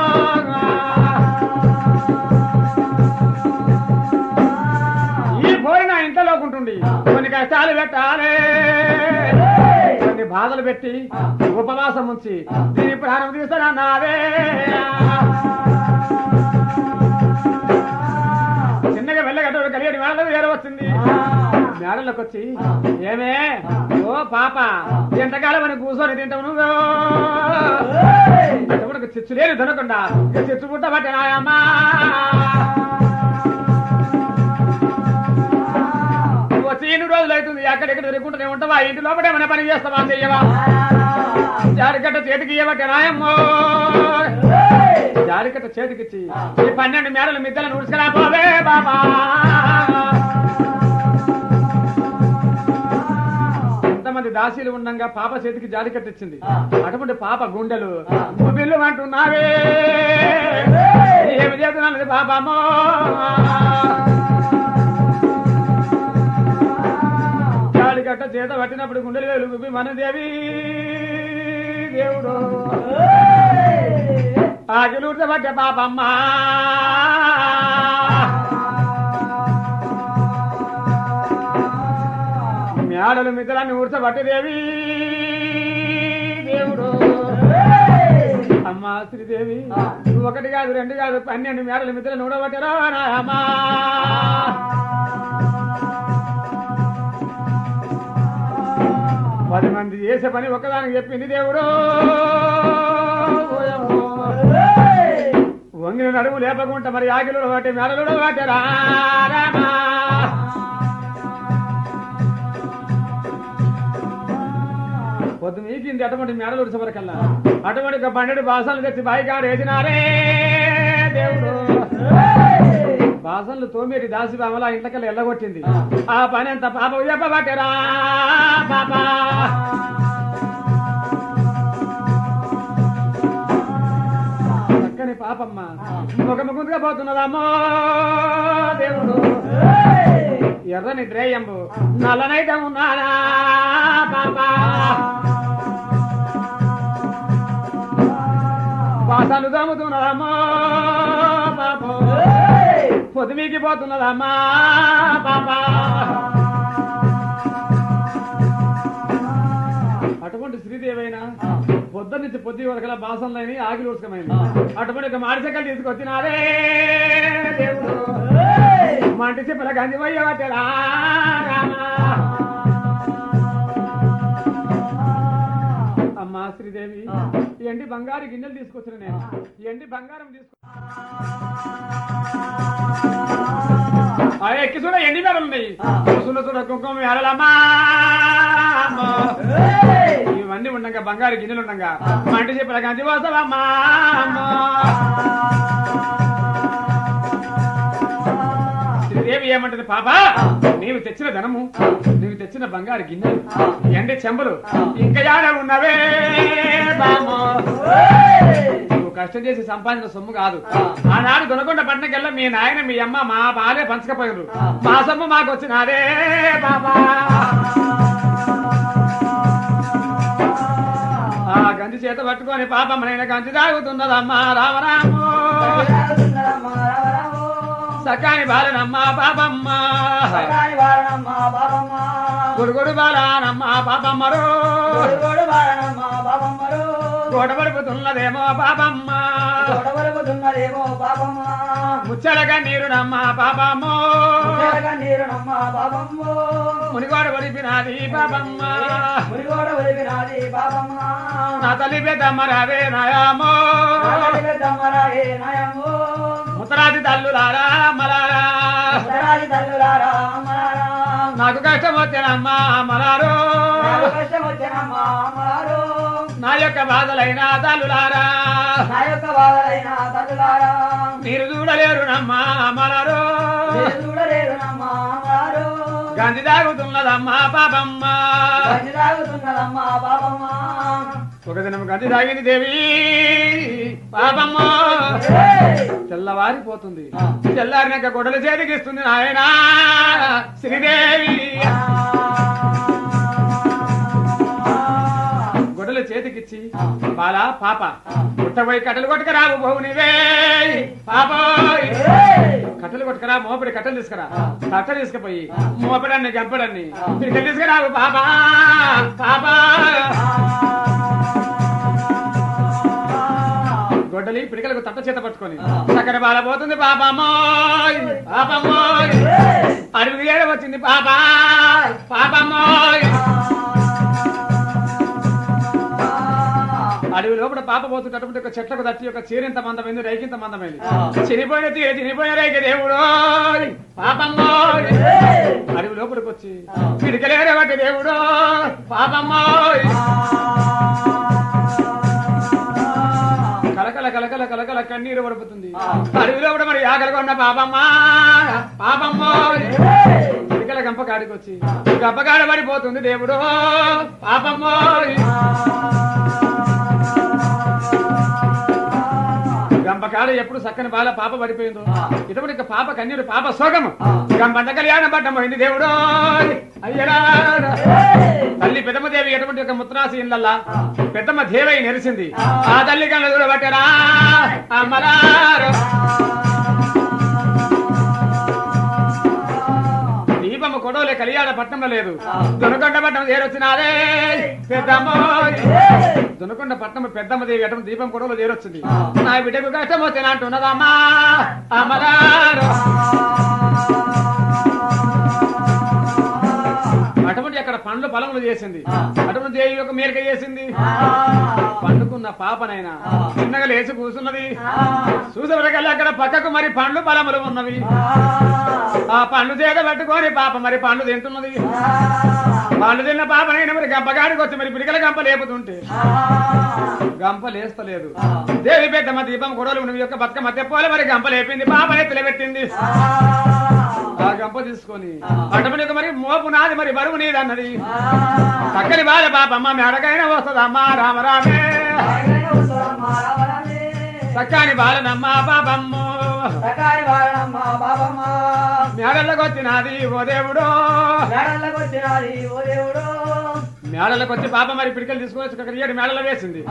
ఈ పోరి నా ఇంట్లో ఉంటుంది కొన్ని కష్టాలు పెట్టాలి కొన్ని బాధలు పెట్టి ఉపవాసం ఉంచి దీని ప్రాణం తీస్తానన్నారే చిన్నగా వెళ్ళగట్టు కలిగడి మేడలకు వేరే వచ్చింది మేడలకు వచ్చి ఏమే ఓ పాప ఎంతకాలం అని కూర్చొని తింటావు నువ్వు ఎవరికి చిచ్చు లేదు తినకుండా ఇక చిచ్చు పుట్ట పట్టినాయమ్మా నువ్వు వచ్చి ఎన్ని రోజులు అవుతుంది ఎక్కడెక్కడ తిరుగుకుంటూనే ఉంటావా ఇంటి లోపల ఏమైనా పని చేస్తావా చెయ్యవా జారికట్ట చేతికి ఇవ్వబట్టే నాయమ్మో జారికట్ట చేతికిచ్చి ఈ పన్నెండు మేడలు మిద్దలను ఉడుచుకురా పోవే బాబా ఎంతమంది దాసీలు ఉండంగా పాప చేతికి జారికట్ట ఇచ్చింది అటువంటి పాప గుండెలు బిల్లు అంటున్నావే ఏమి చేస్తున్నాను పాపమ్మో జాలికట్ట చేత పట్టినప్పుడు గుండెలు వేలు గుబ్బి మనదేవి దేవుడు ఆకిలూర్త పట్టే పాపమ్మ మేడలు మిత్రులన్నీ ఊర్చబట్టేదేవి దేవుడు అమ్మా శ్రీదేవి నువ్వు ఒకటి కాదు రెండు కాదు పన్నెండు మేడలు మిత్రులను ఊడబట్టారా అమ్మా పది మంది చేసే పని ఒక్కదానికి చెప్పింది దేవుడు ఓయమ్మో. వంగిన నడుము లేపకుంట మరి ఆకిలు వాటి మెడలు వాటి రామా పొద్దు మీకింది అటువంటి మెడలు ఉడిసవరకల్లా అటువంటి ఒక పన్నెండు బాసలు తెచ్చి బాయికాడు వేసినారే దేవుడు బాసన్లు తోమేటి దాసి బామల ఇంట్లోకెళ్ళి ఎల్లగొట్టింది ఆ పని అంత పాప చెప్పబట్టరా పాప చక్కని పాపమ్మ ఒక ముకుందుగా పోతున్నదమ్మో దేవుడు ఎర్రని ద్రేయంబు నల్లనైతే ఉన్నానా పాప పాసాలు దమ్ముతున్నదమ్మో పాప పొద్దుమీకి పోతున్నదమ్మా పాప అటువంటి శ్రీదేవైనా పొద్దు నుంచి పొద్దు వరకలా బాసనలైన ఆగిలి ఉడకమైంది అటువంటి ఒక మాడి చెక్కలు తీసుకొచ్చినారే దేవుడు మంటి చెప్పల గంజి పోయేవట్టరా అమ్మా శ్రీదేవి ఈ ఎండి బంగారు గిన్నెలు తీసుకొచ్చిన నేను ఈ ఎండి బంగారం తీసుకు ఆ ఎక్కి చూడ ఎండి మేడలు ఉన్నాయి చూడ చూడ కుంకుమ మేడలమ్మా ఇవన్నీ ఉండగా బంగారు గిన్నెలు ఉండగా మంట చెప్పిన గంజి పోతావమ్మా శ్రీదేవి ఏమంటది పాప నీవు తెచ్చిన ధనము నీవు తెచ్చిన బంగారు గిన్నెలు ఎండి చెంబలు ఇంకా యాడ ఉన్నవే బామో నువ్వు కష్టం చేసి సంపాదించిన సొమ్ము కాదు ఆనాడు దొనకొండ పట్టణకెళ్ళ మీ నాయన మీ అమ్మ మా బాలే పంచకపోయారు మా సొమ్ము మాకు వచ్చినాదే బాబా ఆ గంజి చేత పట్టుకొని పాపమ్మనైన గంజి తాగుతున్నదమ్మా రామరాము సకాని బాలనమ్మ పాపమ్మ గుడుగుడు బాలనమ్మ పాపమ్మరు గోడబడుపుతున్నదేమో పాపమ్మ తోడవలుగుతున్నదేమో పాపమా ముచ్చలగా నీరునమ్మ పాపమ్మో నీరునమ్మ పాపమ్మో మునిగోడ పడిపినది పాపమ్మ మురిగోడ ఒలిపినాది పాపమ్మ నా తల్లి పెద్దమ్మ రావే నాయమ్మో దమ్మరాగే నయము ముత్తరాది తల్లులారా మలారా ఉత్తరాది తల్లులారా అమ్మలారా నాకు కష్టం వచ్చానమ్మ మలారు నాకు కష్టం వచ్చినమ్మ అమ్మలారు నా యొక్క బాధలైన తల్లులారా నా యొక్క బాధలైన తల్లులారా మీరు చూడలేరు నమ్మ మలారు మీరు చూడలేరునమ్మ అమ్మలారు గంజి తాగుతున్నదమ్మా పాపమ్మ గంజి తాగుతున్నదమ్మ పాపమ్మ ఒక దినం గంజి తాగింది దేవి పాపమ్మ తెల్లవారిపోతుంది తెల్లారినాక గొడవలు చేతికిస్తుంది నాయనా శ్రీదేవి గొడవలు చేతికిచ్చి బాలా పాప పుట్టబోయి కట్టెలు కొట్టుకరావు బహు నీవే పాపోయ్ కట్టెలు కొట్టుకరా మోపడి కట్టెలు తీసుకురా కట్టెలు తీసుకుపోయి మోపడాన్ని గంపడాన్ని పిడికలు తీసుకురావు పాపా పాపా గొడ్డలి పిడికలకు తట్ట చేత పట్టుకొని చక్కర బాల పోతుంది పాపమ్మోయ్ పాపమ్మోయ్ అడవి ఏడ వచ్చింది పాపా పాపమ్మోయ్ అడవి లోపల పాప పోతున్నటువంటి ఒక చెట్లకు తట్టి ఒక చీరింత మందమైంది రైకింత మందమైంది చనిపోయిన తీర చనిపోయిన రైక దేవుడు పాపమ్మోయ్ అడవి లోపలికి వచ్చి పిడికలేరబట్టి దేవుడు పాపమ్మోయ్ కలకల కలకల కలకల కన్నీరు పడుపుతుంది అడవిలో కూడా మరి ఆకలిగా ఉన్న పాపమ్మ పాపమ్మ పిడికల గంప కాడికి వచ్చి గంపకాడ పడిపోతుంది దేవుడు పాపమ్మ గంపకాడ ఎప్పుడు చక్కని బాల పాప పడిపోయిందో ఇటువంటి ఇక పాప కన్నీరు పాప సోగము గంపంత కళ్యాణ పట్టం పోయింది దేవుడు అయ్యడా తల్లి పెద్దమ్మ దేవి ఎటువంటి ఒక ముత్రాసి ఇళ్ళల్లా పెద్దమ్మ దేవై నెరిసింది ఆ తల్లి కళ్ళ చూడబట్టరా అమ్మరారు దీపమ్మ కొడవలే కలియాడ పట్టణంలో లేదు దొనకొండ పట్టణం చేరొచ్చినారే పెద్దమ్మ దొనకొండ పట్టణం పెద్దమ్మ దేవి ఎటువంటి దీపం కొడవలో చేరొచ్చింది నా బిడ్డకు కష్టం వచ్చిన అంటున్నదమ్మా అమ్మరారు అటువంటి అక్కడ పండ్లు పొలములు చేసింది అటువంటి దేవి యొక్క మేరక చేసింది పండుకున్న పాపనైనా చిన్నగా లేచి కూర్చున్నది చూసేవరకల్లా అక్కడ పక్కకు మరి పండ్లు పొలములు ఉన్నవి ఆ పండ్లు చేత పట్టుకొని పాప మరి పండ్లు తింటున్నది పండ్లు తిన్న పాపనైనా మరి గంపగాడికి వచ్చి మరి పిడికల గంప లేపుతుంటే గంప లేస్తలేదు దేవి పెద్దమ్మ దీపం గొడవలు ఉన్నవి యొక్క బతుకమ్మ తెప్పోలే మరి గంప లేపింది పాప ఎత్తులు పెట్టింది ఆ గంప తీసుకొని అటువంటి మరి మోపు నాది మరి బరువు నీది అన్నది చక్కని బాల పాపమ్మ మెడకైనా వస్తుందమ్మా రామరామే చక్కని బాలనమ్మ పాపమ్మ సకాని వాడనమ్మ బాబమ్మ మేడలకు వచ్చినది ఓ దేవుడు మేడలకు వచ్చినది ఓ దేవుడు మేడలకు వచ్చి పాప మరి పిడికలు తీసుకొని వచ్చి ఒక ఏడు మేడలో వేసింది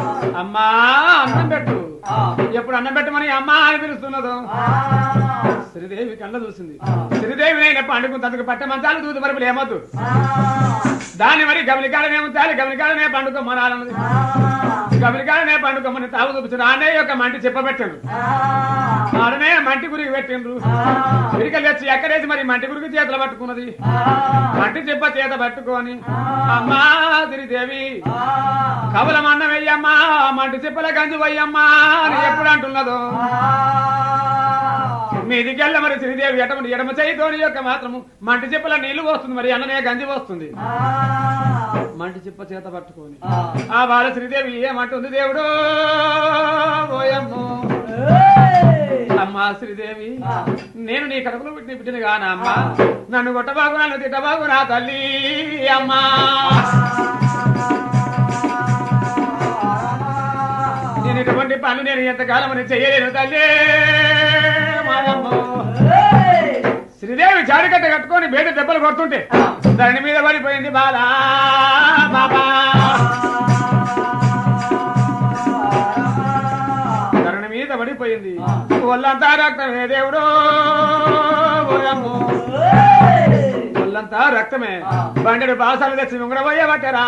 అమ్మా అన్నం పెట్టు ఎప్పుడు అన్నం పెట్టమని అమ్మా అని పిలుస్తున్నదో శ్రీదేవి కళ్ళ చూసింది శ్రీదేవి నేను పండుకుంటందుకు పట్ట మంచాలు దూదు మరపులు ఏమొద్దు దాన్ని మరి గమనికాలనే ఉంచాలి గమనికాలనే పండుకోమనాలన్నది గమనికాలనే పండుకోమని తాగు చూపించారు ఆనే యొక్క మంటి చెప్పబెట్టాడు ఆడనే మంటి గురికి పెట్టిండ్రు పిరికలు తెచ్చి ఎక్కడేసి మరి మంటి గురికి చేతులు పట్టుకున్నది మంటి చెప్ప చేత పట్టుకొని అమ్మా శ్రీదేవి కవలం అన్న వెయ్యమ్మా మంటి చెప్పల గంజి వయ్యమ్మా అని ఎప్పుడు అంటున్నదో మీదికెళ్ళ మరి శ్రీదేవి ఎటమ ఎడమ చేయితోని యొక్క మాత్రము మంటి చెప్పల నీళ్లు వస్తుంది మరి అన్ననే గంజి వస్తుంది మంటి చెప్ప చేత పట్టుకొని ఆ బాల శ్రీదేవి ఏమంటుంది దేవుడు ఓయమ్మో అమ్మా శ్రీదేవి నేను నీ కడుపులో పుట్టిన బిడ్డను గానా అమ్మా నన్ను కొట్టబాగు నన్ను తిట్టబాగు నా తల్లి అమ్మా నేను ఇటువంటి పనులు నేను ఎంతకాలం అని చెయ్యలేను తల్లి మాయమ్మ. శ్రీదేవి చారికట్ట కట్టుకొని బయట దెబ్బలు కొడుతుంటే దాని మీద పడిపోయింది బాలా బాబా ధరణి మీద పడిపోయింది ఒళ్ళంతా రక్తమే దేవుడు ఓయమ్మో. ఒళ్ళంతా రక్తమే బండెడు బాసాలు తెచ్చి ఉంగరబోయే పట్టరా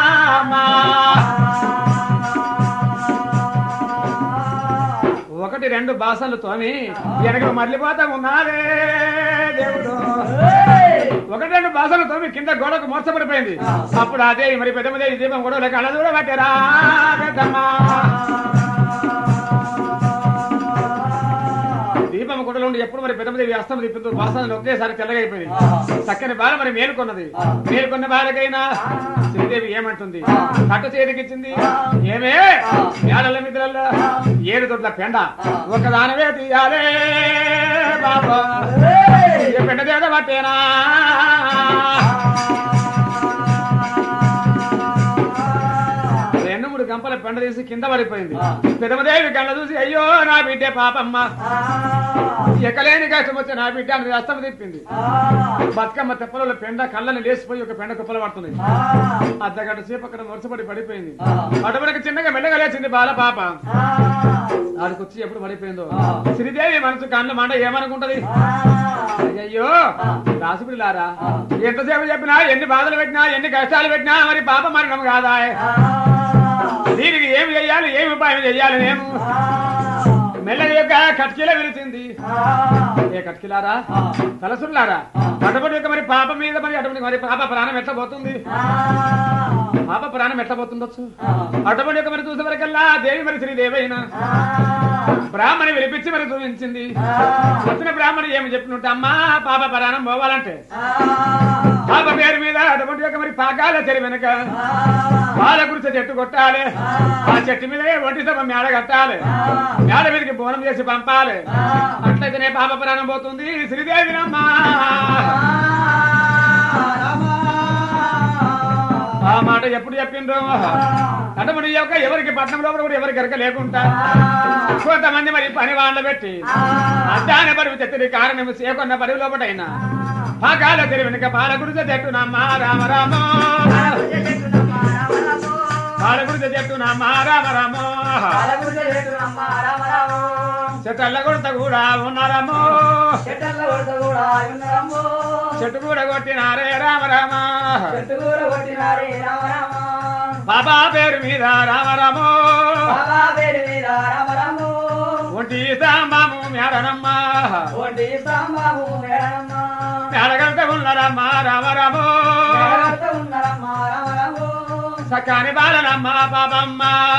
ఒకటి రెండు బాసలు తోమి వెనక మరలిపోతా ఉన్నారే దేవుడు ఒకటి రెండు బాసలు తోమి కింద గోడకు మోసపడిపోయింది అప్పుడు అదే మరి పెద్ద పెద్ద దీపం గొడవలు కళ్ళ దూడ పట్టారా పెద్దమ్మ దీపం గుడలో ఉండి ఎప్పుడు మరి పెద్దమదేవి అస్తం తిప్పుతూ బాసాలను ఒకేసారి తెల్లగైపోయింది చక్కని బాల మరి మేలుకొన్నది మేలుకొన్న బాలకైనా శ్రీదేవి ఏమంటుంది కట్ట చేతికిచ్చింది ఏమే ఏడల మిత్రల్లా ఏడు దొడ్ల పెండ ఒక దానవే తీయాలే బాబా ఏ పెండ దేద పట్టేనా రెండు మూడు గంపల పెండ తీసి కింద పడిపోయింది పెదమదేవి కళ్ళ చూసి అయ్యో నా బిడ్డే పాపమ్మ ఎక్కలేని కష్టం వచ్చి నా బిడ్డ అని అస్తం తిప్పింది బతుకమ్మ తెప్పలలో పెండ కళ్ళని లేచిపోయి ఒక పెండ కుప్పలు పడుతుంది అర్ధగంట సేపు అక్కడ వరుసపడి పడిపోయింది అటువరకు చిన్నగా మెల్లగా లేచింది బాల పాప ఆడికొచ్చి ఎప్పుడు పడిపోయిందో శ్రీదేవి మనసు కళ్ళు మండ ఏమనుకుంటది అయ్యో రాసుపిల్లారా ఎంతసేపు చెప్పినా ఎన్ని బాధలు పెట్టినా ఎన్ని కష్టాలు పెట్టినా మరి పాప మరణం కాదా దీనికి ఏమి చెయ్యాలి ఏమి ఉపాయం చెయ్యాలి నేను మెల్లగా యొక్క కట్కిల విరిచింది ఏ కట్కిలారా కలసులారా అటువంటి యొక్క మరి పాప మీద మరి అటువంటి మరి పాప ప్రాణం ఎట్లా పోతుంది పాప ప్రాణం ఎట్లా పోతుండొచ్చు అటువంటి యొక్క మరి చూసే వరకల్లా దేవి మరి శ్రీదేవైనా బ్రాహ్మణి విలిపించి మరి చూపించింది వచ్చిన బ్రాహ్మణి ఏమి చెప్పినట్టు అమ్మా పాప ప్రాణం పోవాలంటే పాప పేరు మీద అటువంటి యొక్క మరి పాకాల చెరి వెనక పాల గురిసె చెట్టు కొట్టాలి ఆ చెట్టు మీద ఒంటి సభ మేడ కట్టాలి మేడ మీదకి బోనం చేసి పంపాలి అట్లయితేనే పాప ప్రాణం పోతుంది శ్రీదేవినమ్మా ఆ మాట ఎప్పుడు చెప్పిండ్రు అటువంటి యొక్క ఎవరికి పట్నం లోపల కూడా ఎవరికి ఎరక లేకుండా కొంతమంది మరి పని వాళ్ళ పెట్టి అద్దాన బరువు తెత్తిరి కారణం సేకొన్న బరువు లోపటైనా పాకాల తెరి వెనుక పాల గుడిసె చెట్టు నమ్మ రామ రామ పాల గుడిసె చెట్టు నమ్మ రామ రామ చెట్టల్ల కొడత కూడా ఉన్నారమ్మో చెట్టు కూడా కొట్టినారే రామ రామ బాబా పేరు మీద రామ రామో ఒంటి సాంబాము మేడనమ్మ మేడగంట ఉన్నారమ్మ రామ రామో సకాని బాలనమ్మ పాపమ్మ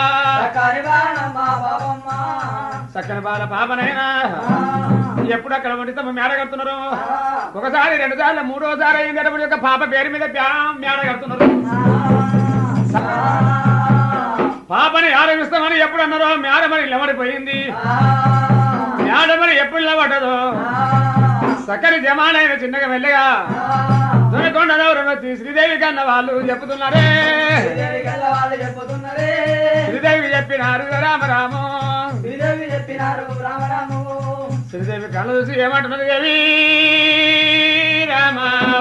సక్కని బాల పాపనైనా ఎప్పుడు అక్కడ వండితే మేడ కడుతున్నారు ఒకసారి రెండు సార్లు మూడోసారి అయింది యొక్క పాప పేరు మీద ప్యా- మేడ కడుతున్నారు పాపని ఆరోగిస్తామని ఎప్పుడు అన్నారో మేడమని నిలబడిపోయింది మేడమని ఎప్పుడు నిలబడ్డదో సక్కని జమానైన చిన్నగా మెల్లగా దొరకొండలో రెండు శ్రీదేవి కన్న వాళ్ళు చెప్పుతున్నారే వాళ్ళు చెప్పుతున్నదే శ్రీదేవి చెప్పినారు రామరాము శ్రీదేవి చెప్పినారు రామరాము శ్రీదేవి కళ్ళు చూసి ఏమంటున్నది దేవి రామ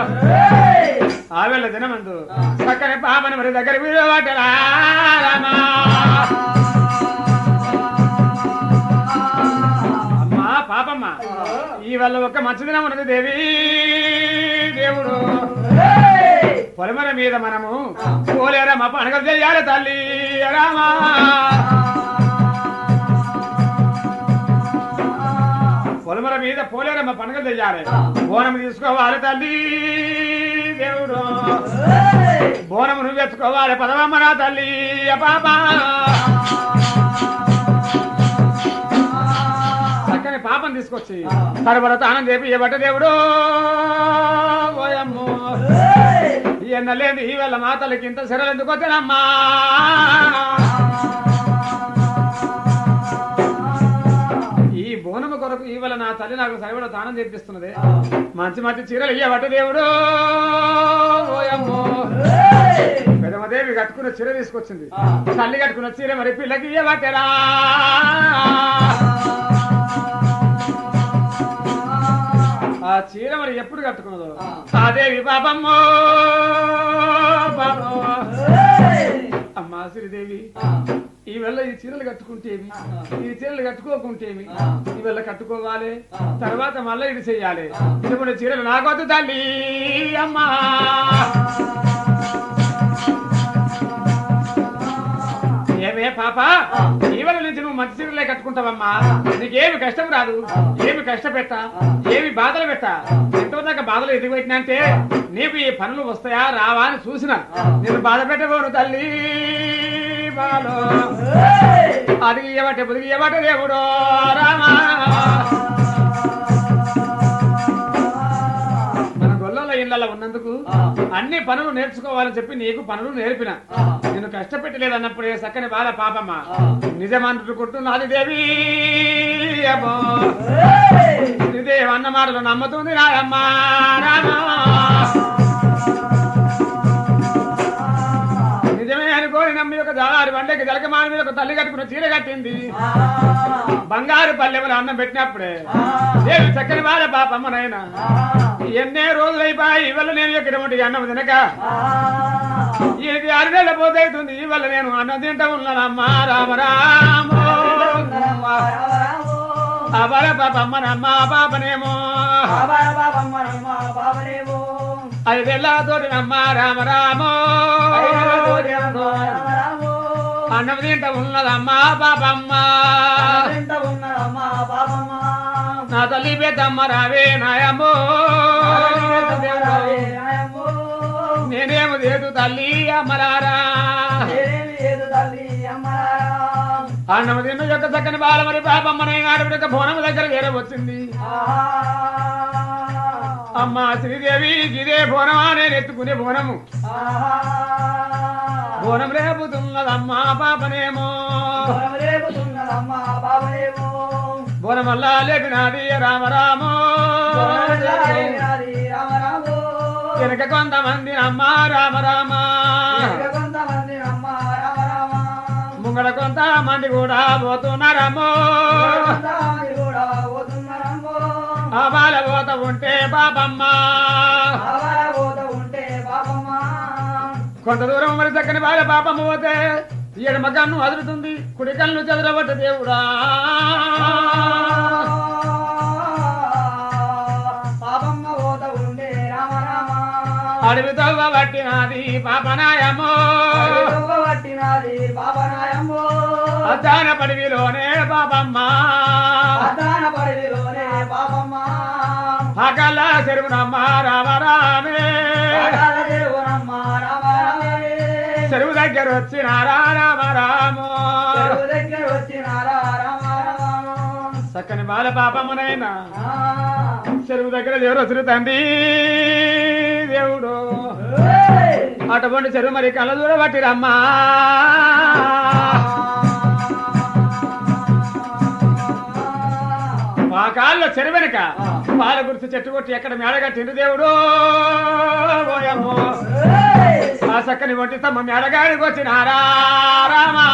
ఆవేళ దినమందు చక్కని పాపని మరి దగ్గర వీడవాటరా రామ అమ్మా పాపమ్మ వల్ల ఒక్క మంచి దినం ఉన్నది దేవి దేవుడు పొలమల మీద మనము పోలేరా మా పండుగ చెయ్యాలి తల్లి రామా పొలమల మీద పోలేరా మా పండుగ చెయ్యాలి బోనం తీసుకోవాలి తల్లి దేవుడు బోనం నువ్వు ఎత్తుకోవాలి పదవమ్మ నా తల్లి పాపా చక్కని పాపం తీసుకొచ్చి తర్వాత తానం చేపి ఇవ్వట దేవుడు ఓయమ్మో ఎన్నలేదు ఈ వేళ మాతలకి ఇంత సిరలు ఎందుకు వచ్చానమ్మా ఈ బోనము కొరకు ఈ వేళ నా తల్లి నాకు సరిపడ తానం చేపిస్తున్నది మంచి మంచి చీరలు ఇయ్యబట్ట దేవుడు ఓయమ్మో పెదమదేవి కట్టుకున్న చీర తీసుకొచ్చింది తల్లి కట్టుకున్న చీర మరి పిల్లకి ఇయ్యబట్టరా ఆ చీర మరి ఎప్పుడు కట్టుకున్నదో అదేవి పాపమ్మో పాపం అమ్మా శ్రీదేవి ఈ వేళ ఈ చీరలు కట్టుకుంటేవి ఈ చీరలు కట్టుకోకుంటేవి ఈ వేళ కట్టుకోవాలి తర్వాత మళ్ళీ ఇది చెయ్యాలి ఇటువంటి చీరలు నాకొద్దు తల్లి అమ్మా ఏమే పాప ఈవెల నుంచి నువ్వు మంచి చీరలే కట్టుకుంటావమ్మా నీకేమి కష్టం రాదు ఏమి కష్టపెట్టా ఏమి బాధలు పెట్టా ఎంతో దాకా బాధలు ఎదుగు పెట్టినా అంటే నీకు ఈ పనులు వస్తాయా రావా అని చూసిన నేను బాధ పెట్టబోను తల్లి బాలో అది ఇవ్వటే బుదిగి ఇవ్వట దేవుడు రామా మన గొల్లలో ఇళ్ళలో ఉన్నందుకు అన్ని పనులు నేర్చుకోవాలని చెప్పి నీకు పనులు నేర్పిన నేను కష్టపెట్టలేదు అన్నప్పుడే చక్కని బాధ పాపమ్మ నిజమంటుకుంటున్నది దేవి అమ్మో శ్రీదేవి అన్న మాటలు నమ్ముతుంది రాయమ్మ రామా నిజమే అనుకోని నమ్మి ఒక దారి వండకి జలకమాని మీద ఒక తల్లి కట్టుకున్న చీర కట్టింది బంగారు పల్లెములు అన్నం పెట్టినప్పుడే దేవి చక్కని బాధ పాపమ్మ నాయన ఎన్నే రోజులు అయిపోయి ఇవాళ నేను ఎక్కడమంటే అన్నం తినక ఇది ఆరు నెలల పోతవుతుంది ఇవాళ నేను అన్నం తింటా ఉన్నానమ్మా రామ రామ అబర పాపమ్మ నమ్మ పాపనేమో ఐదేళ్ళతోటి నమ్మ రామ రామో అన్నం తింటా ఉన్నదమ్మా పాపమ్మ నా తల్లి పెద్దమ్మ రావే నాయమ్మో నేనేమో లేదు తల్లి అమ్మలారా అన్నం తిన్న యొక్క చక్కని బాల మరి పాపమ్మ నాడు భవనం దగ్గర వేరే వచ్చింది అమ్మ శ్రీదేవి ఇదే బోనమా నేను ఎత్తుకునే బోనము బోనం రేపుతున్నదమ్మా పాపనేమో బోనం వల్ల లేపినాది రామరామో వెనక కొంతమంది అమ్మ రామరామ ముంగడ కొంతమంది కూడా పోతున్నారమ్మో ఆ బాల పోత ఉంటే పాపమ్మ కొంత దూరం మరి చక్కని బాల పాపమ్మ పోతే ఎడమ కన్ను అదురుతుంది కుడి కన్ను చదరబట్ట దేవుడా పాపమ్మ పోత ఉండే రామ రామ అడవి తవ్వ పట్టినది పాపనాయమ్మో పట్టినది పాపనాయమ్మో అద్దాన పడివిలోనే పాపమ్మ అదాన పరిధిలోనే పాపమ్మ పగల చెరువునమ్మ రామరామే పాదాల దేవునమ్మ రామ రామే చెరువు దగ్గర వచ్చినారా రామరామో చెరువు దగ్గర వచ్చినారా రామ రామ చక్కని బాల పాపమ్మనైనా ఆ, చెరువు దగ్గర దేవుడు వచ్చురు తండ్రి దేవుడు ఏయ్! అటువంటి చెరువు మరి కళ్ళ దూర పట్టిరమ్మా మా కాళ్ళలో చెరువు వెనక పాల గుర్తు చెట్టు కొట్టి ఎక్కడ మేడగట్టిండు దేవుడు ఓయమ్మో ఏయ్! ఆ చక్కని ఒంటి తమ్మ మేడగాడికి వచ్చినారా రామా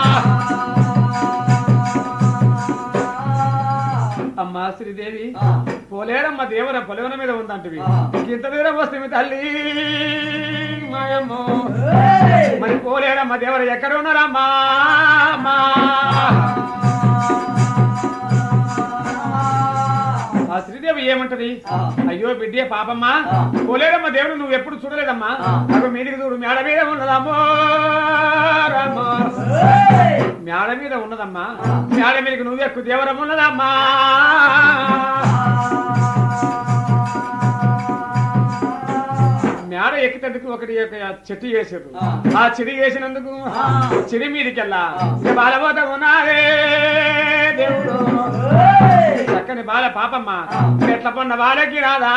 అమ్మా శ్రీదేవి ఆ, పోలేరమ్మ దేవర పొలవన మీద ఉందంటివి ఆ. ఇంత దూరం వస్తే తల్లి మాయమ్మో ఏయ్! మరి పోలేరమ్మ దేవర ఎక్కడ ఉన్నారమ్మా అమ్మా. ఆ శ్రీదేవి ఏమంటది ఆ. అయ్యో బిడ్డే పాపమ్మా ఆ. పోలేదమ్మా దేవుడు నువ్వు ఎప్పుడు చూడలేదమ్మా ఆ. నాకు మీదికి చూడు మేడ మీద ఉన్నదమ్మో రామో. ఏయ్! మేడ మీద ఉన్నదమ్మా ఆ. మేడ మీదకి నువ్వు ఎక్కువ దేవరం ఉన్నదమ్మా మేడ ఎక్కినందుకు ఒకటి యొక్క చెట్టు చేసారు ఆ. ఆ చెడి వేసినందుకు ఆ. చెడి మీదకెళ్ళా ఆ. ఇక బాలబోత ఉన్నారే దేవుడు ఏయ్! చక్కని బాల పాపమ్మ ఆ. ఎట్ల పొన్న బాలకి రాదా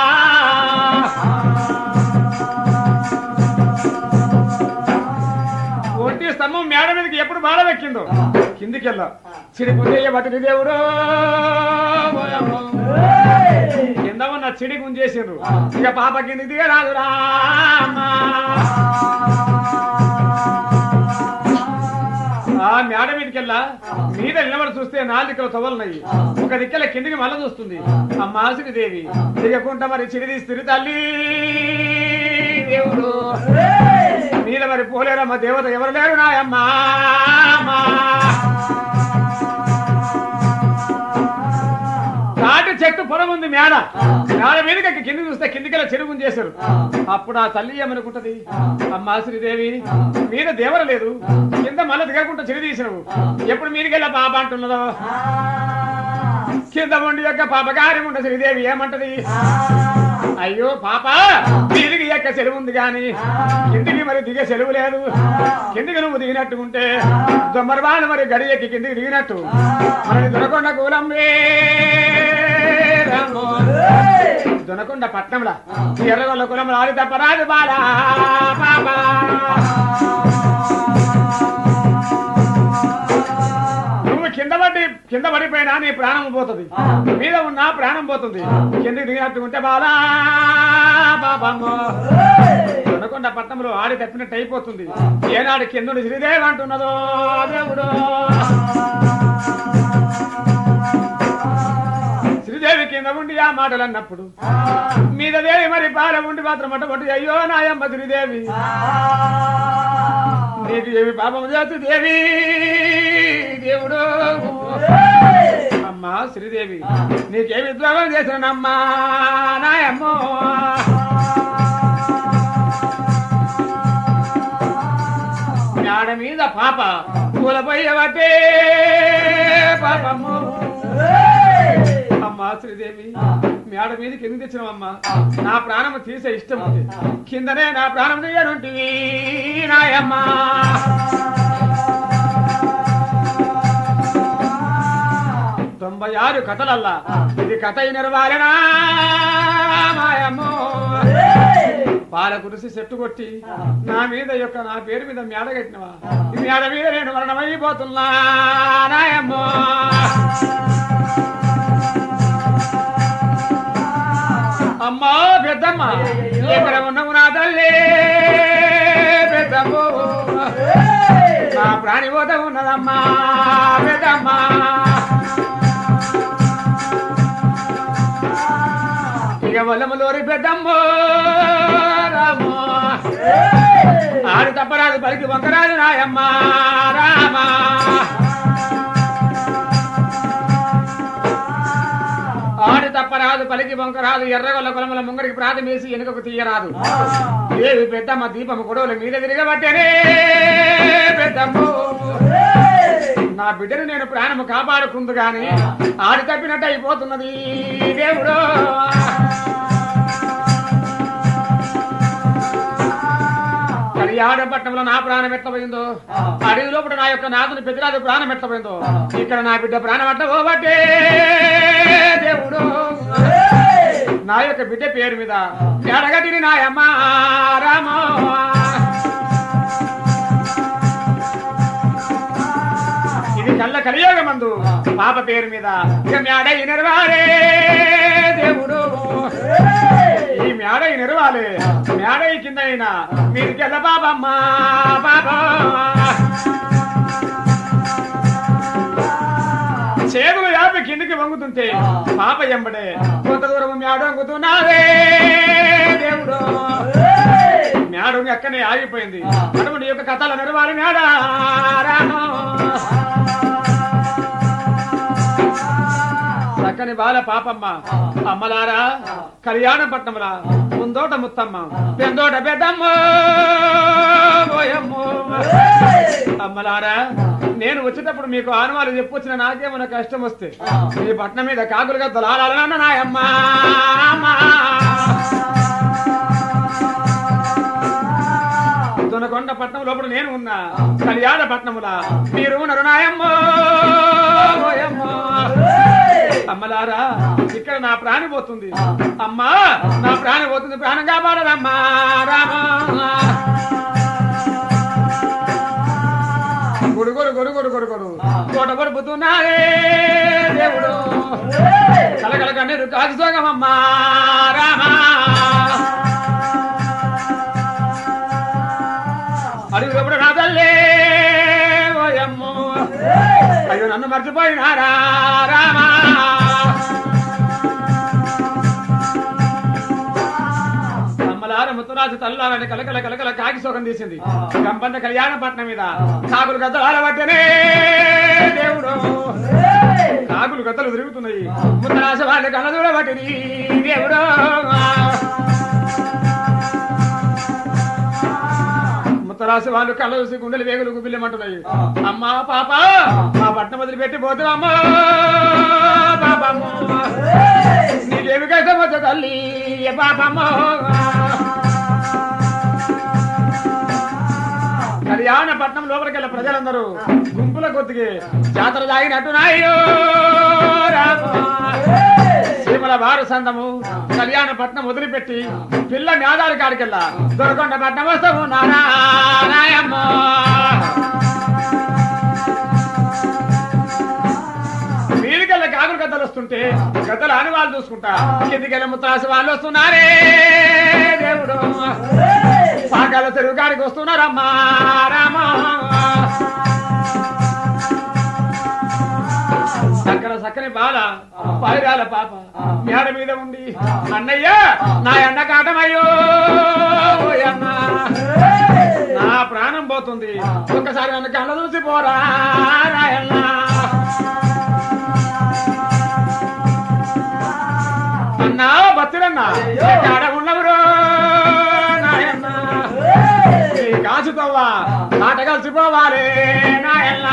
ఒంటి స్తంభం మేడ మీదకి ఎప్పుడు బాల వెక్కిందో ఆ. కిందికెళ్ళా చిడి గుంజయ్య బతిని దేవుడు ఓయమ్మో. ఏయ్! కింద ఉన్న చిడి గుంజేసిండ్రు ఆ. ఇక పాప కింది దిగరాదురా ఆ మేడ మీదకెళ్ళా మీద నిలబడి చూస్తే నాలుగు దిక్కుల తవ్వలున్నాయి ఆ. ఒక దిక్కల కిందికి మళ్ళా చూస్తుంది ఆ. అమ్మ దేవి దిగకుండా మరి చిరిది స్థిరి తల్లి దేవుడు ఏయ్! మీద మరి పోలేరమ్మ దేవత ఎవరు లేరు నాయమ్మ తాటి చెట్టు పొలం ఉంది మేడ ఆ. మేడ మీదకి కింది చూస్తే కిందికెళ్ళ చెరువు చేశారు ఆ. అప్పుడు ఆ తల్లి ఏమనుకుంటది ఆ. అమ్మా శ్రీదేవి ఆ. మీద దేవర లేదు ఆ. కింద మళ్ళీ దిగకుండా చెరి తీసినవు ఆ. ఎప్పుడు మీదికెళ్ళ పాప అంటున్నదో ఆ. కింద ఉండి యొక్క పాపగారి ఉండ శ్రీదేవి ఏమంటది ఆ. అయ్యో పాప మీదికి ఎక్క సెలవు ఉంది గాని ఆ. కిందికి మరి దిగే సెలవు లేదు ఆ. కిందికి నువ్వు దిగినట్టు ఉంటే ఆ. దొమ్మరబాను మరి గడి ఎక్కి కిందికి దిగినట్టు ఆ. మరి దొరకొండ కూలం రామో ఏయ్! దొనకొండ పట్నంలా ఆ. ఎర్రగొల్ల కులం ఆడి తప్పరాదు బాలా పాపా నువ్వు కింద పడి కింద పడిపోయినా నీ ప్రాణం పోతుంది ఆ. మీద ఉన్నా ప్రాణం పోతుంది ఆ. కిందికి దిగినట్టు ఉంటే బాలా పాపమ్మో ఏయ్! దొనకొండ పట్టణంలో ఆడి తప్పినట్టు అయిపోతుంది ఆ. ఏనాడు కింద శ్రీదేవి అంటున్నదో దేవుడు శ్రీదేవి కింద ఉండి ఆ మాటలు అన్నప్పుడు ఆ. మీద దేవి మరి పాల ఉండి మాత్రం మొట్టమొదటి అయ్యో నాయమ్మ శ్రీదేవి ఆ. నీకు ఏమి పాపం చేస్తు దేవి దేవుడు ఏయ్! అమ్మా శ్రీదేవి ఆ. నీకేమి ద్రోహం చేశానమ్మా నాయమ్మో మేడ మీద పాప కూలపోయేవటే పాపమ్మ ఏయ్! అమ్మా శ్రీదేవి ఆ. మేడ మీదకి ఎందుకు తెచ్చినావమ్మా ఆ. నా ప్రాణం తీసే ఇష్టం ఉంది ఆ. కిందనే నా ప్రాణం తీయనుంటివి నాయమ్మా తొంభై ఆరు కథలల్లా ఆ. ఇది కథ నిర్వాలనా మాయమ్మో ఏయ్! పాల కురిసి చెట్టు కొట్టి ఆ. నా మీద యొక్క నా పేరు మీద మేడ కట్టినవా ఆ. ఈ మేడ మీద నేను మరణమైపోతున్నా నాయమ్మో అమ్మా పెద్దమ్మ అయ్యయ్యో. ఎక్కడ ఉన్నావు నా తల్లి పెద్దమ్మ ఏయ్! నా ప్రాణి పోత ఉన్నదమ్మా పెద్దమ్మ ఇక వల్లములోరి పెద్దమ్మ రామో ఏయ్! ఆడు తప్పరాదు పలికి వంకరాదు నాయమ్మ రామా ఆడు తప్పరాదు పలికి వంకరాదు ఎర్రగొల్ల కొలముల ముంగడికి ప్రాథమేసి వెనుకకు తీయరాదు ఆ. ఏవి పెద్దమ్మ దీపము గొడవలు మీద తిరగబట్టేనే పెద్దమ్మ ఏయ్! నా బిడ్డను నేను ప్రాణము కాపాడుకుందు గాని ఆడి తప్పినట్టు అయిపోతున్నది దేవుడు కడియాడ పట్టణంలో నా ప్రాణం ఎట్లపోయిందో ఆ. అడవి లోపల నా యొక్క నాదుని పెద్దరాజు ప్రాణం ఎట్లపోయిందో ఆ. ఇక్కడ నా బిడ్డ ప్రాణం అట్ట పోబట్టే దేవుడు ఏయ్! నా యొక్క బిడ్డ పేరు మీద ఎడగటిని నాయమ్మ రామో ఇది కళ్ళ కలియోగమందు పాప పేరు మీద ఇక మేడ నెరవాలే దేవుడు ఏయ్! ఈ మేడ నెరవాలి మేడ కింద అయినా మీరికెళ్ళ బాబమ్మ బాబా చేతులు యాపి కిందికి వంగుతుంటే పాప ఎంబడే కొంత దూరం మేడ వంగుతున్నావే దేవుడు ఏయ్! మేడ ఎక్కనే ఆగిపోయింది అటువంటి యొక్క కథల నెరవాలి మేడ రామో చక్క సక్కని బాల పాపమ్మ అమ్మలారా కళ్యాణపట్నంలా ముందోట ముత్తమ్మ పెందోట పెద్దమ్మ ఓయమ్మో. అమ్మలారా నేను వచ్చేటప్పుడు మీకు ఆనవాళ్ళు చెప్పొచ్చిన నాకేమైనా కష్టం వస్తే ఈ పట్నం మీద కాకులుగా దొలాలన్న నాయమ్మ దొనకొండ పట్నం లోపల నేను ఉన్నా కళ్యాణ పట్నములా మీరు ఉన్నారు నాయమ్మ ఓయమ్మో. అమ్మలారా ఇక్కడ నా ప్రాణి పోతుంది అమ్మా నా ప్రాణి పోతుంది ప్రాణం కాపాడరమ్మా రామా గుడుగురు గుడుగురు గుడుగురు కోట పడుపుతున్నారే దేవుడు కలకల కన్నీరు కాకి సోగమమ్మా రామా అడుగు ఎప్పుడు నా తల్లే ఓయమ్మో అయ్యో నన్ను మర్చిపోయినారా రామా అమ్మలార ముత్తరాజు తల్లారని కలకల కలకల కాకి సోకం తీసింది గంపన్న కళ్యాణపట్నం మీద కాకులు గద్దలు పట్టనే దేవుడు కాకులు గద్దలు తిరుగుతున్నాయి ముత్తరాజ వాళ్ళ కళ్ళ చూడబట్టిని దేవుడు ముత్తరాశి వాళ్ళు కళ్ళ చూసి గుండెలు వేగులు గుబిల్లమంటున్నాయి అమ్మా పాప మా పట్నం వదిలిపెట్టి పోతు అమ్మా పాపమ్మ నీకేమి కష్టం వచ్చ తల్లి ఏ పాపమ్మ కళ్యాణ పట్నం లోపలికి వెళ్ళిన ప్రజలందరూ గుంపుల కొద్దికి జాతర తాగినట్టు నాయో సీమల వారు సందము కళ్యాణ పట్నం వదిలిపెట్టి పిల్ల మేదారి కాడికెళ్ళా దొరకొండ పట్నం వస్తాము నారాయమ్మ వీరికెళ్ళ కాకులు గద్దలు వస్తుంటే గద్దలు అని వాళ్ళు చూసుకుంటా కిందికెళ్ళ ముత్రాసి వాళ్ళు వస్తున్నారే దేవుడు పాకాల చెరువు కాడికి వస్తున్నారమ్మా రామా అక్కడ సక్కని బాల పైరాల పాప మేడ మీద ఉండి అన్నయ్య నా ఎండ కాటమయ్యో ఓయన్న. నా ప్రాణం పోతుంది ఒక్కసారి నన్ను కళ్ళ చూసి పోరా నాయన్న అన్నా బతిరన్నా ఎక్కడ ఉన్నవరు నాయన్న ఈ కాచుతోవా ఆట కలిసిపోవాలి నాయన్న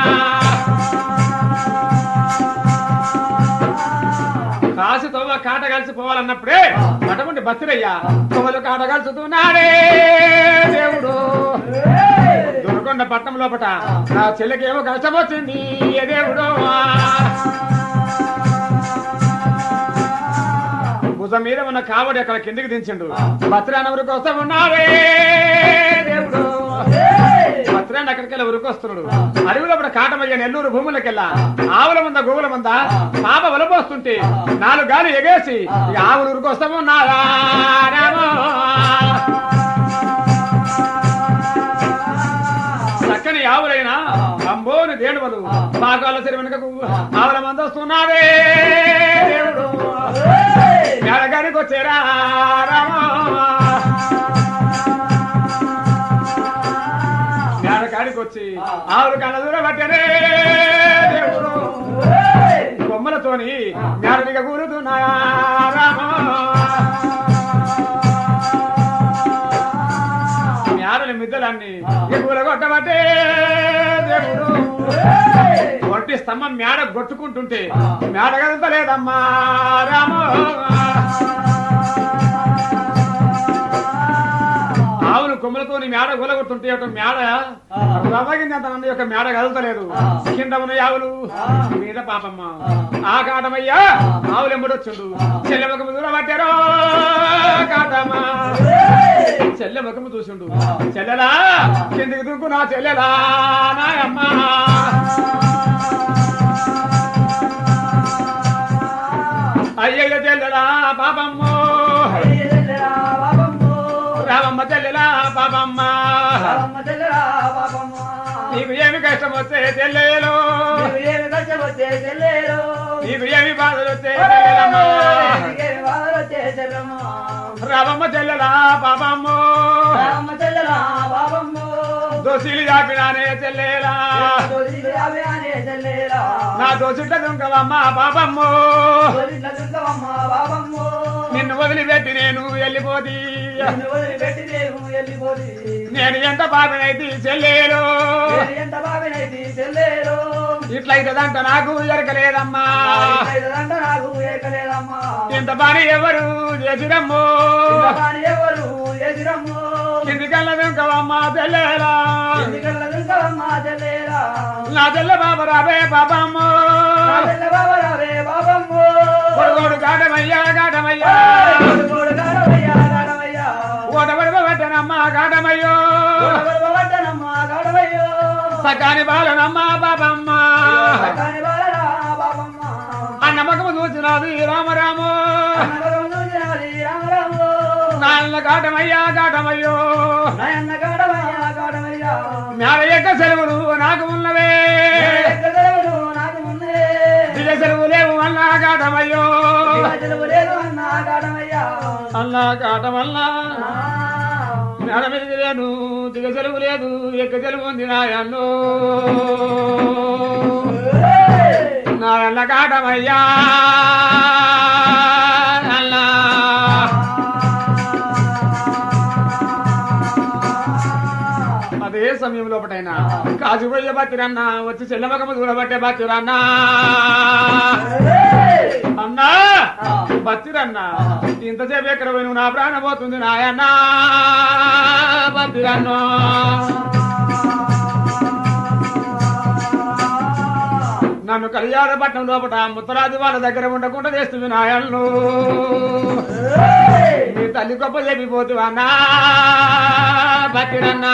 కాసు తవ్వ కాట కలిసిపోవాలన్నప్పుడే అటువంటి బతిరయ్యా తొవ్వలు కాట కలుసుతున్నాడే దేవుడు దొరకొండ పట్టణం లోపట నా చెల్లెకేమో కష్టం వచ్చింది ఏ దేవుడు భుజం మీద ఉన్న కావడి అక్కడ కిందికి దించిండు భద్రాన్ని ఎవరికి వస్తా ఉన్నాడే దేవుడు భద్రాన్ని అక్కడికి వెళ్ళి ఉరికి వస్తున్నాడు అడవిలో ఇప్పుడు కాటమయ్య నెల్లూరు భూములకెళ్ళా ఆవుల మంద గోవుల మంద పాప వలపోస్తుంటే నాలుగు గాలి ఎగేసి ఇక ఆవులు ఉరికి వస్తాము చక్కని ఆవులైనా అంబోని దేడువలు పాకాల సరి వెనుకకు ఆవుల మంద వస్తున్నాడే దేవుడు మేడగానికి వచ్చేరా రామా మేడకాడికి వచ్చి ఆవులు కళ్ళ దూరం పట్టనే దేవుడు బొమ్మలతోని మేడనిగా కూరుతున్నాయా రామా మేడల మిద్దలన్నీ ఎగుల కొట్టబట్టే దేవుడు ఒంటి స్తంభం మేడ కొట్టుకుంటుంటే మేడ కదలలేదమ్మా రామో ఆవులు కొమ్మలతో మేడ గొలగొట్టుంటే ఒక మేడ రవ్వగింది అంత మంది యొక్క మేడ కదలతలేదు కింద ఉన్న ఆవులు మీద పాపమ్మ ఆ కాటమయ్యా ఆవులు ఎంబడొచ్చుండు చెల్లె ముఖము దూరం పట్టారో కాటమ్మా చెల్లె ముఖము చూసిండు చెల్లెలా కిందికి దూకు నా చెల్లెలా నాయమ్మ అయ్యయ్య చెల్లెలా పాపమ్మో రామమ్మ చెల్లెలా పాపమ్మ నీకు ఏమి కష్టం వస్తే చెల్లెలు నీకు ఏమి బాధలు వస్తే చెల్లెలమ్మ రామమ్మ చెల్లెలా పాపమ్మో దోషిలు చాపినానే చెల్లెలా నా దోషుట దుంకవమ్మ పాపమ్మో గోవింద దుర్గమ్మ బాబమ్మో నిన్ను వదిలిపెట్టి నేను వెళ్ళిపోతి నిన్ను వదిలిపెట్టి దేవు వెళ్ళిపోయి నేను ఎంత పాపినైతే చెల్లేరు నేను ఎంత బాబినైతే చెల్లేరు ఇట్లయితదంట నాకు ఎరకలేదమ్మా ఐదంట నాకు ఏకలేదమ్మా ఇంత పని ఎవరు చేసిరమ్మో కానీ ఎవరు ఎదురమ్మో కిందికల్ల దుంకవమ్మ తెల్లేరా ఎన్నికల దుర్గమ్మ చెల్లేరా నా తెల్ల బాబు రాబే పాపమ్మో కాదెల్ల బాబరావే బాబమ్మో కొడుకోడు గాటమయ్యా గాటమయ్యా కొడుకోడు గాడవయ్యా గాడవయ్యా ఓటబడి పట్టనమ్మ గాటమయ్యో కొడవబడ్డనమ్మ గాడవయ్యో సకాని బాలనమ్మ పాపమ్మ కాని బాలరా బాబమ్మ అన్న మగము చూసినది రామరాము అన్నవరం చూసినది రామరాము నాన్న గాటమయ్యా గాటమయ్యో నాయన్న గాడవయ్యా గాడవయ్యా మేడ యొక్క సెలవులు నాకు ఉన్నవే ఎక్కడెవడు నాకు ముందే దిగ సెలవు లేవు అన్నా గాటమయ్యో తెలుగు లేదు అన్న గాడవయ్యా అన్నా గాటమల్లా మేడ మీద లేను దిగ సెలవు లేదు ఎక్క సెలవు ఉంది నాయన్నో నాయన్న గాటమయ్యా అన్నా అదే సమయం లోపటైనా కాజుపోయే బతిరన్నా వచ్చి చెల్లమకము చూడబట్టే బతిరన్నా అన్నా బతిరన్నా ఇంతసేపు ఎక్కడ పోయి నువ్వు నా ప్రాణం పోతుంది నాయన్నా బతిరన్నో నన్ను కళ్యాణ పట్నం లోపట ముత్తరాజు వాళ్ళ దగ్గర ఉండకుండా చేస్తుంది నాయన్ను నీ తల్లి గొప్ప చెప్పిపోతువన్నా బతిరన్నా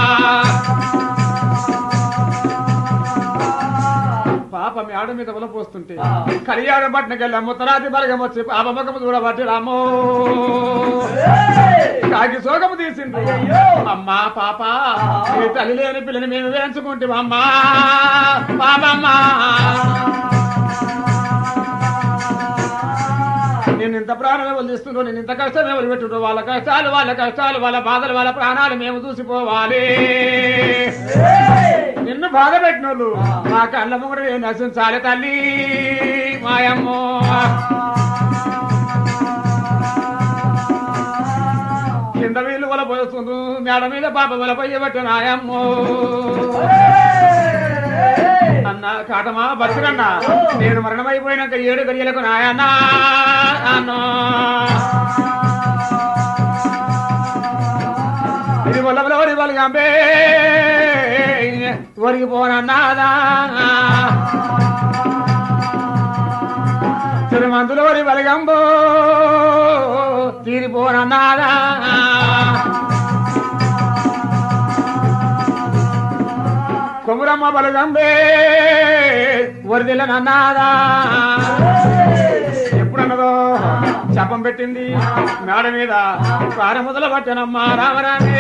పాప మేడ మీద ఉలపోస్తుంటే కళ్యాణ పట్నంకెళ్ళా ముత్తరాజు బలగం వచ్చి పాప ముఖము చూడబట్టి రామో కాకి సోకము తీసింది అమ్మా పాప నీ తల్లి లేని పిల్లని మేము వేయించుకుంటే అమ్మా పాపమ్మా నేను ఇంత ప్రాణం ఎవరు తీస్తుండ్రో నేను ఇంత కష్టం ఎవరు పెట్టుండ్రో వాళ్ళ కష్టాలు వాళ్ళ కష్టాలు వాళ్ళ బాధలు వాళ్ళ ప్రాణాలు మేము చూసిపోవాలి నిన్ను బాధ పెట్టినోళ్ళు మా కళ్ళ ముంగడు నేను నశించాలి తల్లి మాయమ్మో కింద వీళ్ళు వల పోస్తుండ్రు మేడ మీద పాప వల పోయబట్టి నాయమ్మో అన్న కాటమా బతుకన్నా నేను మరణమైపోయినాక ఏడు గడియలకు నాయన్నా అన్నో ఇది వల్ల వరి వలిగంబే వరికి పోనన్నాదా తిరుమంతులు వరి వలిగంబో తీరిపోనన్నాదా కొమురమ్మ బలగంబే వరిదిల్లనన్నాదా ఎప్పుడన్నదో శపం పెట్టింది మేడ మీద ప్రాణ మొదలు పట్టనమ్మా రామరామే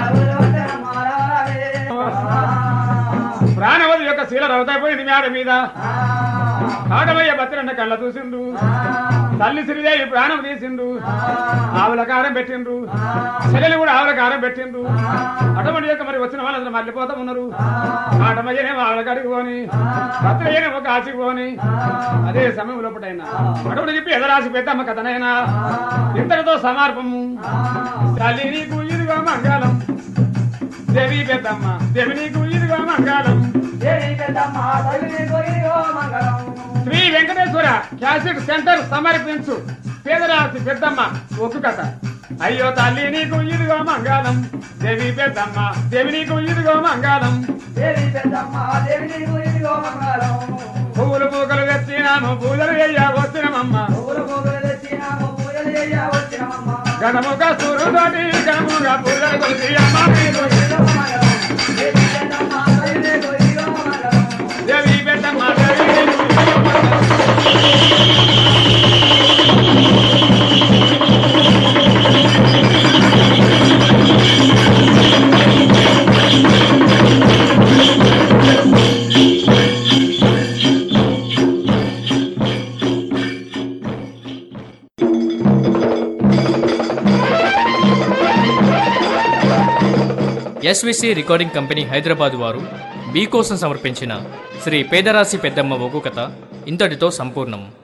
ప్రాణవతి యొక్క శీల రవతైపోయింది మేడ మీద ఆడవయ్య బతిరన్న కళ్ళ చూసిండు తల్లి శ్రీదేవి ప్రాణం తీసిండు ఆవుల కారం పెట్టిండ్రు చెల్లెలు కూడా ఆవుల కారం పెట్టిండ్రు అటువంటి యొక్క మరి వచ్చిన వాళ్ళందరూ మళ్ళీపోతా ఉన్నారు ఆటమయ్యనేమో ఆవుల కాడికి పోని భద్రయ్యనేమో కాచికి పోని అదే సమయం లోపటైనా అటువంటి చెప్పి ఎదరాసి పెద్దమ్మ కథనైనా ఇంతటితో సమార్పము తల్లి నీకు ఇదిగో మంగళం దేవి పెద్దమ్మ దేవి నీకు ఇదిగో మంగళం శ్రీ వెంకటేశ్వర క్యాసెట్ సెంటర్ సమర్పించు పేదరాశి పెద్దమ్మ ఒక్కు కథ అయ్యో తల్లి నీకు ఇదిగో మంగళం దేవి పెద్దమ్మ దేవి నీకు ఇదిగో మంగళం పువ్వులు పూకలు తెచ్చినాము పూజలు అయ్యా వచ్చినమమ్మ గణముగా సూరుతోటి గణముగా పూజలు కొలిసి అమ్మ నీకు దేవి పెద్దమ్మ దేవి నీకు ఇదిగో మంగళం. ఎస్విసి రికార్డింగ్ కంపెనీ హైదరాబాద్ వారు బి కోసం సమర్పించిన శ్రీ పేదరాశి పెద్దమ్మ ఒగ్గు కథ ఇంతటితో సంపూర్ణం